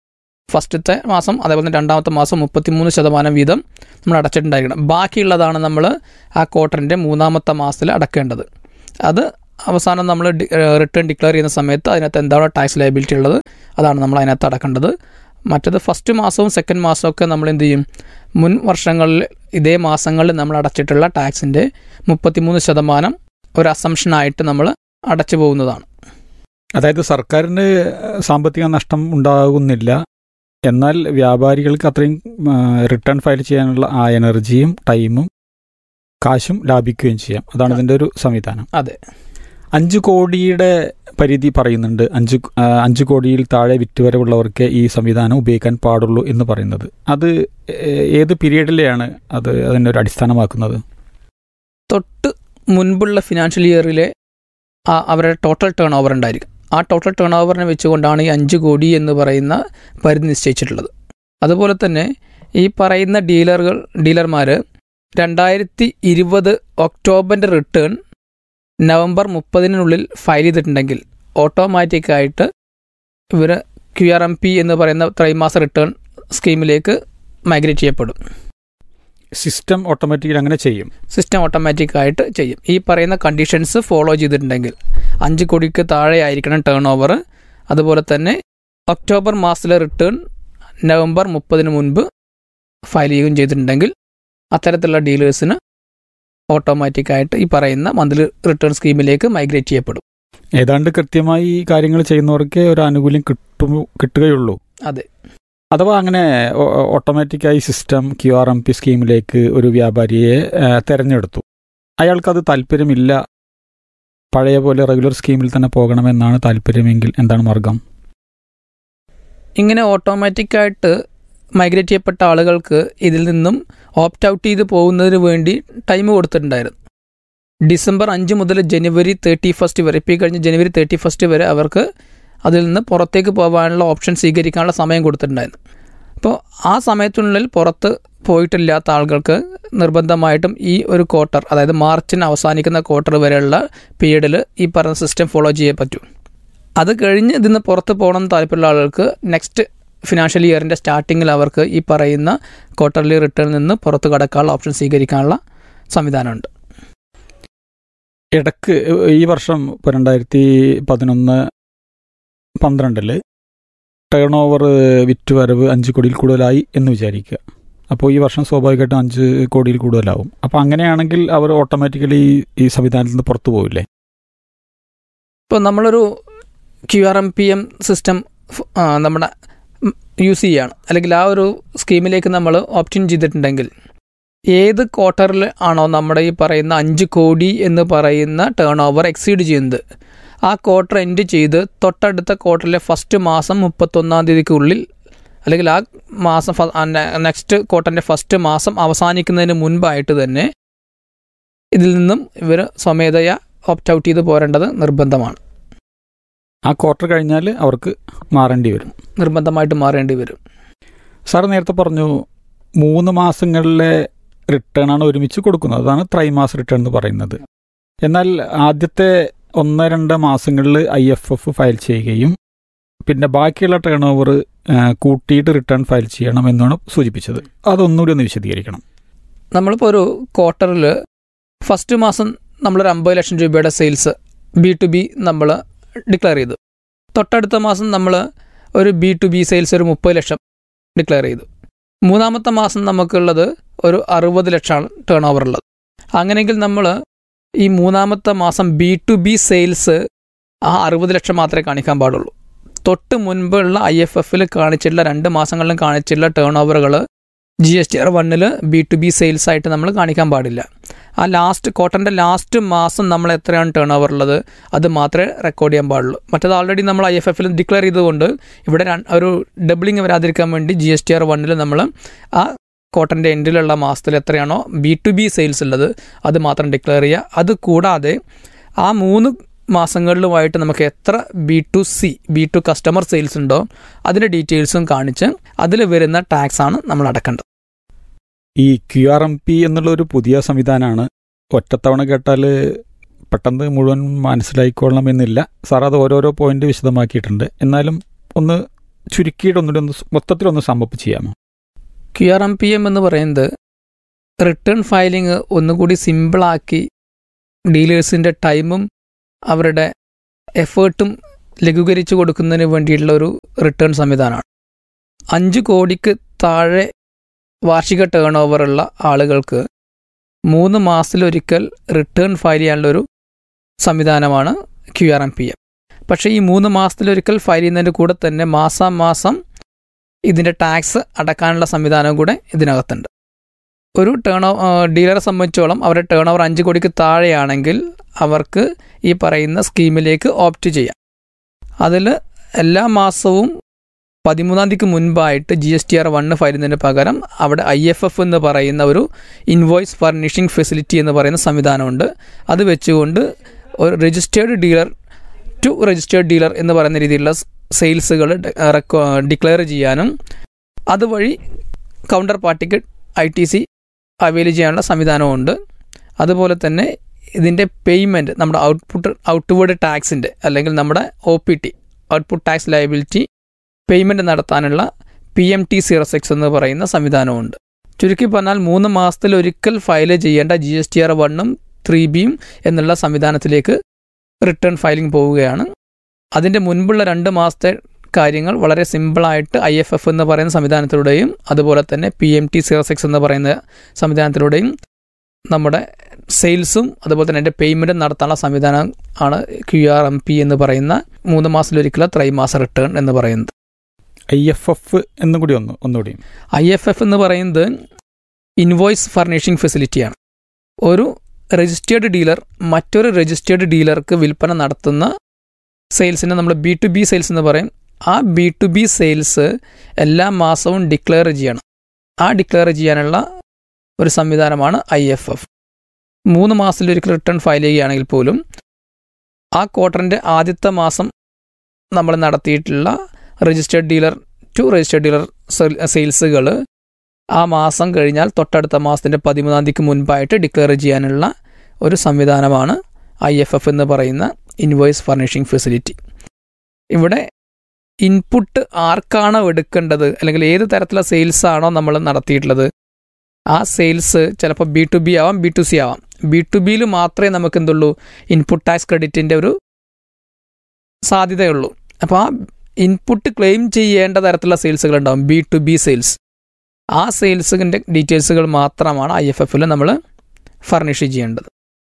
ഫസ്റ്റത്തെ മാസം അതേപോലെ തന്നെ രണ്ടാമത്തെ മാസം മുപ്പത്തിമൂന്ന് ശതമാനം വീതം നമ്മൾ അടച്ചിട്ടുണ്ടായിരിക്കണം ബാക്കിയുള്ളതാണ് നമ്മൾ ആ ക്വാർട്ടറിൻ്റെ മൂന്നാമത്തെ മാസത്തിൽ അടക്കേണ്ടത് അത് അവസാനം നമ്മൾ റിട്ടേൺ ഡിക്ലെയർ ചെയ്യുന്ന സമയത്ത് അതിനകത്ത് എന്താണോ ടാക്സ് ലയബിലിറ്റി ഉള്ളത് അതാണ് നമ്മൾ അതിനകത്ത് അടക്കേണ്ടത് മറ്റത് ഫസ്റ്റ് മാസവും സെക്കൻഡ് മാസവും ഒക്കെ നമ്മൾ എന്ത് ചെയ്യും മുൻ വർഷങ്ങളിൽ ഇതേ മാസങ്ങളിൽ നമ്മൾ അടച്ചിട്ടുള്ള ടാക്സിൻ്റെ മുപ്പത്തിമൂന്ന് ശതമാനം ഒരു അസംഷനായിട്ട് നമ്മൾ അടച്ചു പോകുന്നതാണ് അതായത് സർക്കാരിന് സാമ്പത്തിക നഷ്ടം ഉണ്ടാകുന്നില്ല എന്നാൽ വ്യാപാരികൾക്ക് അത്രയും റിട്ടേൺ ഫയൽ ചെയ്യാനുള്ള ആ എനർജിയും ടൈമും കാശും ലാഭിക്കുകയും ചെയ്യാം അതാണ് ഇതിൻ്റെ ഒരു സംവിധാനം അതെ അഞ്ച് കോടിയുടെ പരിധി പറയുന്നുണ്ട് അഞ്ച് ആ, അഞ്ച് കോടിയിൽ താഴെ വിറ്റുവരവുള്ളവർക്ക് ഈ സംവിധാനം ഉപയോഗിക്കാൻ പാടുള്ളൂ എന്ന് പറയുന്നത് അത് ഏ- ഏത് പീരീഡിലെയാണ് അത് അതിൻ്റെ ഒരു അടിസ്ഥാനമാക്കുന്നത് തൊട്ട് മുൻപുള്ള ഫിനാൻഷ്യൽ ഇയറിലെ ആ അവരുടെ ടോട്ടൽ ടേൺ ഓവർ ഉണ്ടായിരിക്കും ആ ടോട്ടൽ ടേൺ ഓവറിനെ വെച്ചുകൊണ്ടാണ് ഈ അഞ്ച് കോടി എന്ന് പറയുന്ന പരിധി നിശ്ചയിച്ചിട്ടുള്ളത് അതുപോലെ തന്നെ ഈ പറയുന്ന ഡീലറുകൾ ഡീലർമാർ രണ്ടായിരത്തി ഇരുപത് ഒക്ടോബറിൻ്റെ റിട്ടേൺ നവംബർ മുപ്പതിനുള്ളിൽ ഫയൽ ചെയ്തിട്ടുണ്ടെങ്കിൽ ഓട്ടോമാറ്റിക്കായിട്ട് ഇവർ ക്യു ആർ എം പി എന്ന് പറയുന്ന ത്രൈമാസ റിട്ടേൺ സ്കീമിലേക്ക് മൈഗ്രേറ്റ് ചെയ്യപ്പെടും സിസ്റ്റം ഓട്ടോമാറ്റിക്കലി അങ്ങനെ ചെയ്യും സിസ്റ്റം ഓട്ടോമാറ്റിക് ആയിട്ട് ചെയ്യും ഈ പറയുന്ന കണ്ടീഷൻസ് ഫോളോ ചെയ്തിട്ടുണ്ടെങ്കിൽ അഞ്ച് കോടിക്ക് താഴെ ആയിരിക്കണം ടേൺ ഓവർ അതുപോലെ തന്നെ ഒക്ടോബർ മാസത്തിലെ റിട്ടേൺ നവംബർ മുപ്പതിന് മുൻപ് ഫയൽ ചെയ്യുകയും ചെയ്തിട്ടുണ്ടെങ്കിൽ അത്തരത്തിലുള്ള ഡീലേഴ്സിന് ഓട്ടോമാറ്റിക്കായിട്ട് ഈ പറയുന്ന മന്ത്ലി റിട്ടേൺ സ്കീമിലേക്ക് മൈഗ്രേറ്റ് ചെയ്യപ്പെടും ഏതാണ്ട് കൃത്യമായി ഈ കാര്യങ്ങൾ ചെയ്യുന്നവർക്ക് ഒരു ആനുകൂല്യം കിട്ടും കിട്ടുകയുള്ളൂ അതെ അഥവാ അങ്ങനെ ഓ- ഓട്ടോമാറ്റിക്കായി system Q R M P സ്കീമിലേക്ക് ഒരു വ്യാപാരിയെ ആ, തെരഞ്ഞെടുത്തു അയാൾക്കത് താല്പര്യമില്ല പഴയ പോലെ റെഗുലർ സ്കീമിൽ തന്നെ പോകണമെന്നാണ് താല്പര്യമെങ്കിൽ എന്താണ് മാർഗം ഇങ്ങനെ ഓട്ടോമാറ്റിക്കായിട്ട് മൈഗ്രേറ്റ് ചെയ്യപ്പെട്ട ആളുകൾക്ക് ഇതിൽ നിന്നും ഓപ്റ്റ് ഔട്ട് ചെയ്ത് പോകുന്നതിന് വേണ്ടി ടൈം കൊടുത്തിട്ടുണ്ടായിരുന്നു ഡിസംബർ അഞ്ച് മുതൽ ജനുവരി തേർട്ടി ഫസ്റ്റ് വരെ ഇപ്പോൾ ഈ കഴിഞ്ഞ ജനുവരി തേർട്ടി ഫസ്റ്റ് വരെ അവർക്ക് അതിൽ നിന്ന് പുറത്തേക്ക് പോകാനുള്ള ഓപ്ഷൻ സ്വീകരിക്കാനുള്ള സമയം കൊടുത്തിട്ടുണ്ടായിരുന്നു അപ്പോൾ ആ സമയത്തിനുള്ളിൽ പുറത്ത് പോയിട്ടില്ലാത്ത ആളുകൾക്ക് നിർബന്ധമായിട്ടും ഈ ഒരു ക്വാർട്ടർ അതായത് മാർച്ചിന് അവസാനിക്കുന്ന ക്വാർട്ടർ വരെയുള്ള പീരീഡിൽ ഈ പറഞ്ഞ സിസ്റ്റം ഫോളോ ചെയ്യേ പറ്റൂ അത് കഴിഞ്ഞ് ഇതിന്ന് പുറത്ത് പോകണം എന്ന് താല്പര്യമുള്ള ആളുകൾക്ക് നെക്സ്റ്റ് ഫിനാൻഷ്യൽ ഇയറിൻ്റെ സ്റ്റാർട്ടിങ്ങിൽ അവർക്ക് ഈ പറയുന്ന ക്വാർട്ടർലി റിട്ടേണിൽ നിന്ന് പുറത്ത് കടക്കാനുള്ള ഓപ്ഷൻ സ്വീകരിക്കാനുള്ള സംവിധാനമുണ്ട് ഇടക്ക് ഈ വർഷം ഇപ്പോൾ രണ്ടായിരത്തി പതിനൊന്ന് പന്ത്രണ്ടില് ടേൺ ഓവർ വിറ്റുവരവ് അഞ്ച് കോടിയിൽ കൂടുതലായി എന്ന് വിചാരിക്കുക അപ്പോൾ ഈ വർഷം സ്വാഭാവികമായിട്ടും അഞ്ച് കോടിയിൽ കൂടുതലാവും അപ്പോൾ അങ്ങനെയാണെങ്കിൽ അവർ ഓട്ടോമാറ്റിക്കലി ഈ സംവിധാനത്തിൽ നിന്ന് പുറത്തു പോവില്ലേ ഇപ്പോൾ നമ്മളൊരു Q R M P M system നമ്മുടെ യൂസ് ചെയ്യുകയാണ് അല്ലെങ്കിൽ ആ ഒരു സ്കീമിലേക്ക് നമ്മൾ ഓപ്റ്റിൻ ചെയ്തിട്ടുണ്ടെങ്കിൽ ഏത് ക്വാർട്ടറിൽ ആണോ നമ്മുടെ ഈ പറയുന്ന അഞ്ച് കോടി എന്ന് പറയുന്ന ടേൺ ഓവർ എക്സീഡ് ചെയ്യുന്നത് ആ ക്വാർട്ടർ എൻഡ് ചെയ്ത് തൊട്ടടുത്ത ക്വാർട്ടറിലെ ഫസ്റ്റ് മാസം മുപ്പത്തൊന്നാം തീയതിക്കുള്ളിൽ അല്ലെങ്കിൽ ആ മാസം നെക്സ്റ്റ് ക്വാർട്ടറിൻ്റെ ഫസ്റ്റ് മാസം അവസാനിക്കുന്നതിന് മുൻപായിട്ട് തന്നെ ഇതിൽ നിന്നും ഇവർ സ്വമേധയ ഓപ്റ്റ് ഔട്ട് ചെയ്ത് പോരേണ്ടത് നിർബന്ധമാണ് ആ ക്വാർട്ടർ കഴിഞ്ഞാൽ അവർക്ക് മാറേണ്ടി വരും നിർബന്ധമായിട്ട് മാറേണ്ടി വരും സാർ നേരത്തെ പറഞ്ഞു മൂന്ന് മാസങ്ങളിലെ റിട്ടേൺ ആണ് ഒരുമിച്ച് കൊടുക്കുന്നത് അതാണ് ത്രൈമാസ റിട്ടേൺ എന്ന് പറയുന്നത് എന്നാൽ ആദ്യത്തെ ഒന്ന് രണ്ട് മാസങ്ങളിൽ ഐ എഫ് എഫ് ഫയൽ ചെയ്യുകയും പിന്നെ ബാക്കിയുള്ള ടേൺ ഓവർ കൂട്ടിയിട്ട് റിട്ടേൺ ഫയൽ ചെയ്യണം എന്നാണ് സൂചിപ്പിച്ചത് അതൊന്നുകൂടി ഒന്ന് വിശദീകരിക്കണം നമ്മളിപ്പോൾ ഒരു ക്വാർട്ടറിൽ ഫസ്റ്റ് മാസം നമ്മളൊരു അമ്പത് ലക്ഷം രൂപയുടെ സെയിൽസ് ബി ടു ബി നമ്മൾ ഡിക്ലെയർ ചെയ്തു തൊട്ടടുത്ത മാസം നമ്മൾ ഒരു ബി ടു ബി സെയിൽസ് ഒരു മുപ്പത് ലക്ഷം ഡിക്ലെയർ ചെയ്തു മൂന്നാമത്തെ മാസം നമുക്കുള്ളത് ഒരു അറുപത് ലക്ഷമാണ് ടേൺ ഓവർ ഉള്ളത് അങ്ങനെയെങ്കിൽ നമ്മൾ ഈ മൂന്നാമത്തെ മാസം ബി ടു ബി സെയിൽസ് ആ അറുപത് ലക്ഷം മാത്രമേ കാണിക്കാൻ പാടുള്ളൂ തൊട്ട് മുൻപുള്ള ഐ എഫ് എഫിൽ കാണിച്ചിട്ടുള്ള രണ്ട് മാസങ്ങളിലും കാണിച്ചിട്ടുള്ള ടേൺ ഓവറുകൾ ജി എസ് ടി ആർ വണ്ണിൽ ബി ടു ബി സെയിൽസ് ആയിട്ട് നമ്മൾ കാണിക്കാൻ പാടില്ല ആ ലാസ്റ്റ് കോട്ടൻ്റെ ലാസ്റ്റ് മാസം നമ്മൾ എത്രയാണ് ടേൺ ഓവർ ഉള്ളത് അത് മാത്രമേ റെക്കോർഡ് ചെയ്യാൻ പാടുള്ളൂ മറ്റേത് ഓൾറെഡി നമ്മൾ ഐ എഫ് എഫിൽ ഡിക്ലെയർ ചെയ്തുകൊണ്ട് ഇവിടെ ര- ഒരു ഡബിളിങ് വരാതിരിക്കാൻ വേണ്ടി ജി എസ് ടി ആർ വണ്ണിൽ നമ്മൾ ആ കോട്ടൻ്റെ എൻഡിലുള്ള മാസത്തിൽ എത്രയാണോ ബി ടു ബി സെയിൽസ് ഉള്ളത് അത് മാത്രം ഡിക്ലെയർ ചെയ്യുക അത് കൂടാതെ ആ മൂന്ന് മാസങ്ങളിലുമായിട്ട് നമുക്ക് എത്ര B to C B to customer sales ഉണ്ടോ അതിൻ്റെ ഡീറ്റെയിൽസും കാണിച്ച് അതിൽ വരുന്ന ടാക്സ് ആണ് നമ്മൾ അടക്കേണ്ടത് ഈ ക്യു ആർ എം പി എന്നുള്ള ഒരു പുതിയ സംവിധാനമാണ് ഒറ്റത്തവണ കേട്ടാൽ പെട്ടെന്ന് മുഴുവൻ മനസ്സിലായിക്കൊള്ളണമെന്നില്ല സാർ അത് ഓരോരോ പോയിന്റ് വിശദമാക്കിയിട്ടുണ്ട് എന്നാലും ഒന്ന് ചുരുക്കിയിട്ട് ഒന്നുകൂടി ഒന്ന് മൊത്തത്തിലൊന്ന് സമ്മപ്പ് ചെയ്യാമോ Q R M P M എന്ന് പറയുന്നത് റിട്ടേൺ ഫയലിംഗ് ഒന്നുകൂടി സിമ്പിളാക്കി ഡീലേഴ്സിൻ്റെ ടൈമും അവരുടെ എഫേർട്ടും ലഘൂകരിച്ചു കൊടുക്കുന്നതിന് വേണ്ടിയിട്ടുള്ള ഒരു റിട്ടേൺ സംവിധാനമാണ് അഞ്ച് കോടിക്ക് താഴെ വാർഷിക ടേൺ ഓവറുള്ള ആളുകൾക്ക് മൂന്ന് മാസത്തിലൊരിക്കൽ റിട്ടേൺ ഫയൽ ചെയ്യാനുള്ളൊരു സംവിധാനമാണ് Q R M P M പക്ഷേ ഈ മൂന്ന് മാസത്തിലൊരിക്കൽ ഫയൽ ചെയ്യുന്നതിൻ്റെ കൂടെ തന്നെ മാസം മാസം ഇതിൻ്റെ ടാക്സ് അടക്കാനുള്ള സംവിധാനം കൂടെ ഇതിനകത്തുണ്ട് ഒരു ടേൺ ഡീലറെ സംബന്ധിച്ചോളം അവരുടെ ടേൺ ഓവർ അഞ്ച് കോടിക്ക് താഴെയാണെങ്കിൽ അവർക്ക് ഈ പറയുന്ന സ്കീമിലേക്ക് ഓപ്റ്റ് ചെയ്യാം അതിൽ എല്ലാ മാസവും പതിമൂന്നാം തീയതിക്ക് മുൻപായിട്ട് G S T R one file ചെയ്യുന്നതിന് പകരം അവിടെ ഐ എഫ് എഫ് എന്ന് പറയുന്ന ഒരു ഇൻവോയ്സ് ഫർണിഷിംഗ് ഫെസിലിറ്റി എന്ന് പറയുന്ന സംവിധാനമുണ്ട് അത് വെച്ചുകൊണ്ട് ഒരു registered dealer to registered dealer എന്ന് പറയുന്ന രീതിയിലുള്ള സെയിൽസുകൾ ഡിക്ലെയർ ചെയ്യാനും അതുവഴി കൗണ്ടർ പാർട്ടിക്ക് ഐ ടി സി അവൈൽ ചെയ്യാനുള്ള സംവിധാനമുണ്ട് അതുപോലെ തന്നെ ഇതിൻ്റെ പേയ്മെൻറ്റ് നമ്മുടെ ഔട്ട്പുട്ട് ഔട്ട്വേർഡ് ടാക്സിൻ്റെ അല്ലെങ്കിൽ നമ്മുടെ O P T output tax liability payment നടത്താനുള്ള P M T zero six എന്ന് പറയുന്ന സംവിധാനമുണ്ട് ചുരുക്കി പറഞ്ഞാൽ മൂന്ന് മാസത്തിൽ ഒരിക്കൽ ഫയൽ ചെയ്യേണ്ട ജി എസ് ടി ആർ വണ്ണും ത്രീ ബിയും എന്നുള്ള സംവിധാനത്തിലേക്ക് റിട്ടേൺ ഫയലിംഗ് പോവുകയാണ് അതിൻ്റെ മുൻപുള്ള രണ്ട് മാസത്തെ കാര്യങ്ങൾ വളരെ സിമ്പിളായിട്ട് ഐ എഫ് എഫ് എന്ന് പറയുന്ന സംവിധാനത്തിലൂടെയും അതുപോലെ തന്നെ P M T zero six എന്ന് പറയുന്ന സംവിധാനത്തിലൂടെയും നമ്മുടെ സെയിൽസും അതുപോലെ തന്നെ അതിൻ്റെ പേയ്മെൻറ്റും നടത്താനുള്ള സംവിധാനം ആണ് ക്യു ആർ എം പി എന്ന് പറയുന്ന മൂന്ന് മാസത്തിലൊരിക്കലുള്ള ത്രൈമാസ റിട്ടേൺ എന്ന് പറയുന്നത് ഐ എഫ് എഫ് എന്നും കൂടി ഒന്ന് ഒന്നുകൂടി ഐ എഫ് എഫ് എന്ന് പറയുന്നത് ഇൻവോയ്സ് ഫർണിഷിംഗ് ഫെസിലിറ്റിയാണ് ഒരു രജിസ്റ്റേർഡ് ഡീലർ മറ്റൊരു രജിസ്റ്റേർഡ് ഡീലർക്ക് വിൽപ്പന നടത്തുന്ന സെയിൽസിനെ നമ്മൾ ബി ടു ബി സെയിൽസ് എന്ന് പറയും ആ ബി ടു ബി സെയിൽസ് എല്ലാ മാസവും ഡിക്ലെയർ ചെയ്യണം ആ ഡിക്ലെയർ ചെയ്യാനുള്ള ഒരു സംവിധാനമാണ് ഐ എഫ് എഫ് മൂന്ന് മാസത്തിലൊരിക്കൽ റിട്ടേൺ ഫയൽ ചെയ്യുകയാണെങ്കിൽ പോലും ആ ക്വാർട്ടറിൻ്റെ ആദ്യത്തെ മാസം നമ്മൾ നടത്തിയിട്ടുള്ള registered dealer to registered dealer സെയിൽസുകൾ ആ മാസം കഴിഞ്ഞാൽ തൊട്ടടുത്ത മാസത്തിൻ്റെ പതിമൂന്നാം തീയതിക്ക് മുൻപായിട്ട് ഡിക്ലെയർ ചെയ്യാനുള്ള ഒരു സംവിധാനമാണ് ഐ എഫ് എഫ് എന്ന് പറയുന്ന ഇൻവോയ്സ് ഫർണിഷിംഗ് ഫെസിലിറ്റി ഇവിടെ ഇൻപുട്ട് ആർക്കാണോ എടുക്കേണ്ടത് അല്ലെങ്കിൽ ഏത് തരത്തിലുള്ള സെയിൽസ് ആണോ നമ്മൾ നടത്തിയിട്ടുള്ളത് ആ സെയിൽസ് ചിലപ്പോൾ ബി ടു ബി ആവാം ബി ടു സി ആവാം ബി ടു ബിയിൽ മാത്രമേ നമുക്ക് എന്തുള്ളൂ ഇൻപുട്ട് ടാക്സ് ക്രെഡിറ്റിൻ്റെ ഒരു സാധ്യതയുള്ളൂ അപ്പോൾ ആ ഇൻപുട്ട് ക്ലെയിം ചെയ്യേണ്ട തരത്തിലുള്ള സെയിൽസുകൾ ഉണ്ടാവും ബി ടു ബി സെയിൽസ് ആ സെയിൽസിൻ്റെ ഡീറ്റെയിൽസുകൾ മാത്രമാണ് ഐ എഫ് എഫിൽ നമ്മൾ ഫർണിഷ് ചെയ്യേണ്ടത്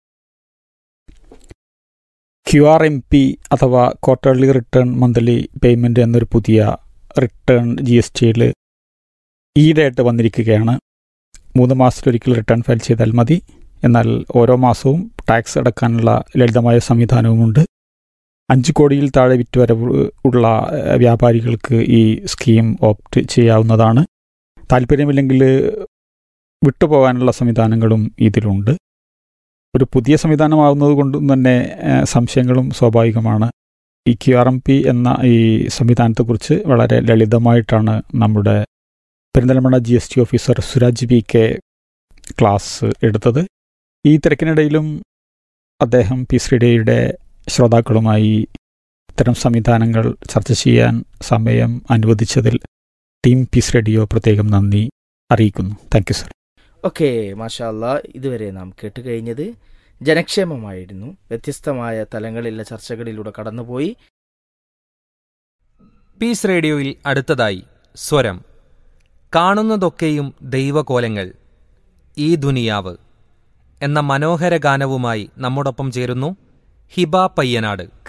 ക്യു ആർ എം പി അഥവാ ക്വാർട്ടർലി റിട്ടേൺ മന്ത്ലി പേയ്മെൻറ്റ് എന്നൊരു പുതിയ റിട്ടേൺ ജി എസ് ടിയിൽ ഈയിടെയായിട്ട് വന്നിരിക്കുകയാണ് മൂന്ന് മാസത്തിലൊരിക്കൽ റിട്ടേൺ ഫയൽ ചെയ്താൽ മതി എന്നാൽ ഓരോ മാസവും ടാക്സ് അടക്കാനുള്ള ലളിതമായ സംവിധാനവുമുണ്ട് അഞ്ച് കോടിയിൽ താഴെ വിറ്റുവരവ് ഉള്ള ഏഹ്, വ്യാപാരികൾക്ക് ഈ സ്കീം ഓപ്റ്റ് ചെയ്യാവുന്നതാണ് താല്പര്യമില്ലെങ്കിൽ വിട്ടുപോകാനുള്ള സംവിധാനങ്ങളും ഇതിലുണ്ട് ഒരു പുതിയ സംവിധാനമാകുന്നത് കൊണ്ട് തന്നെ ഏഹ്, സംശയങ്ങളും സ്വാഭാവികമാണ് ഈ ക്യു ആർ എം പി എന്ന ഈ സംവിധാനത്തെക്കുറിച്ച് വളരെ ലളിതമായിട്ടാണ് നമ്മുടെ Perinthalmanna G S T officer Suraj B K class എടുത്തത് ഈ തിരക്കിനിടയിലും അദ്ദേഹം പീസ് റേഡിയോയുടെ ശ്രോതാക്കളുമായി ഇത്തരം സംവിധാനങ്ങൾ ചർച്ച ചെയ്യാൻ സമയം അനുവദിച്ചതിൽ ടീം പീസ് റേഡിയോ പ്രത്യേകം നന്ദി അറിയിക്കുന്നു താങ്ക് യു സർ ഓക്കെ മാഷാല്ല ഇതുവരെ നാം കേട്ടുകഴിഞ്ഞത് ജനക്ഷേമമായിരുന്നു വ്യത്യസ്തമായ തലങ്ങളിലുള്ള ചർച്ചകളിലൂടെ കടന്നുപോയി പീസ് റേഡിയോയിൽ അടുത്തതായി സ്വരം കാണുന്നതൊക്കെയും ദൈവകോലങ്ങൾ ഈ ദുനിയാവ് എന്ന മനോഹര ഗാനവുമായി നമ്മോടൊപ്പം ചേരുന്നു ഹിബ പയ്യനാട്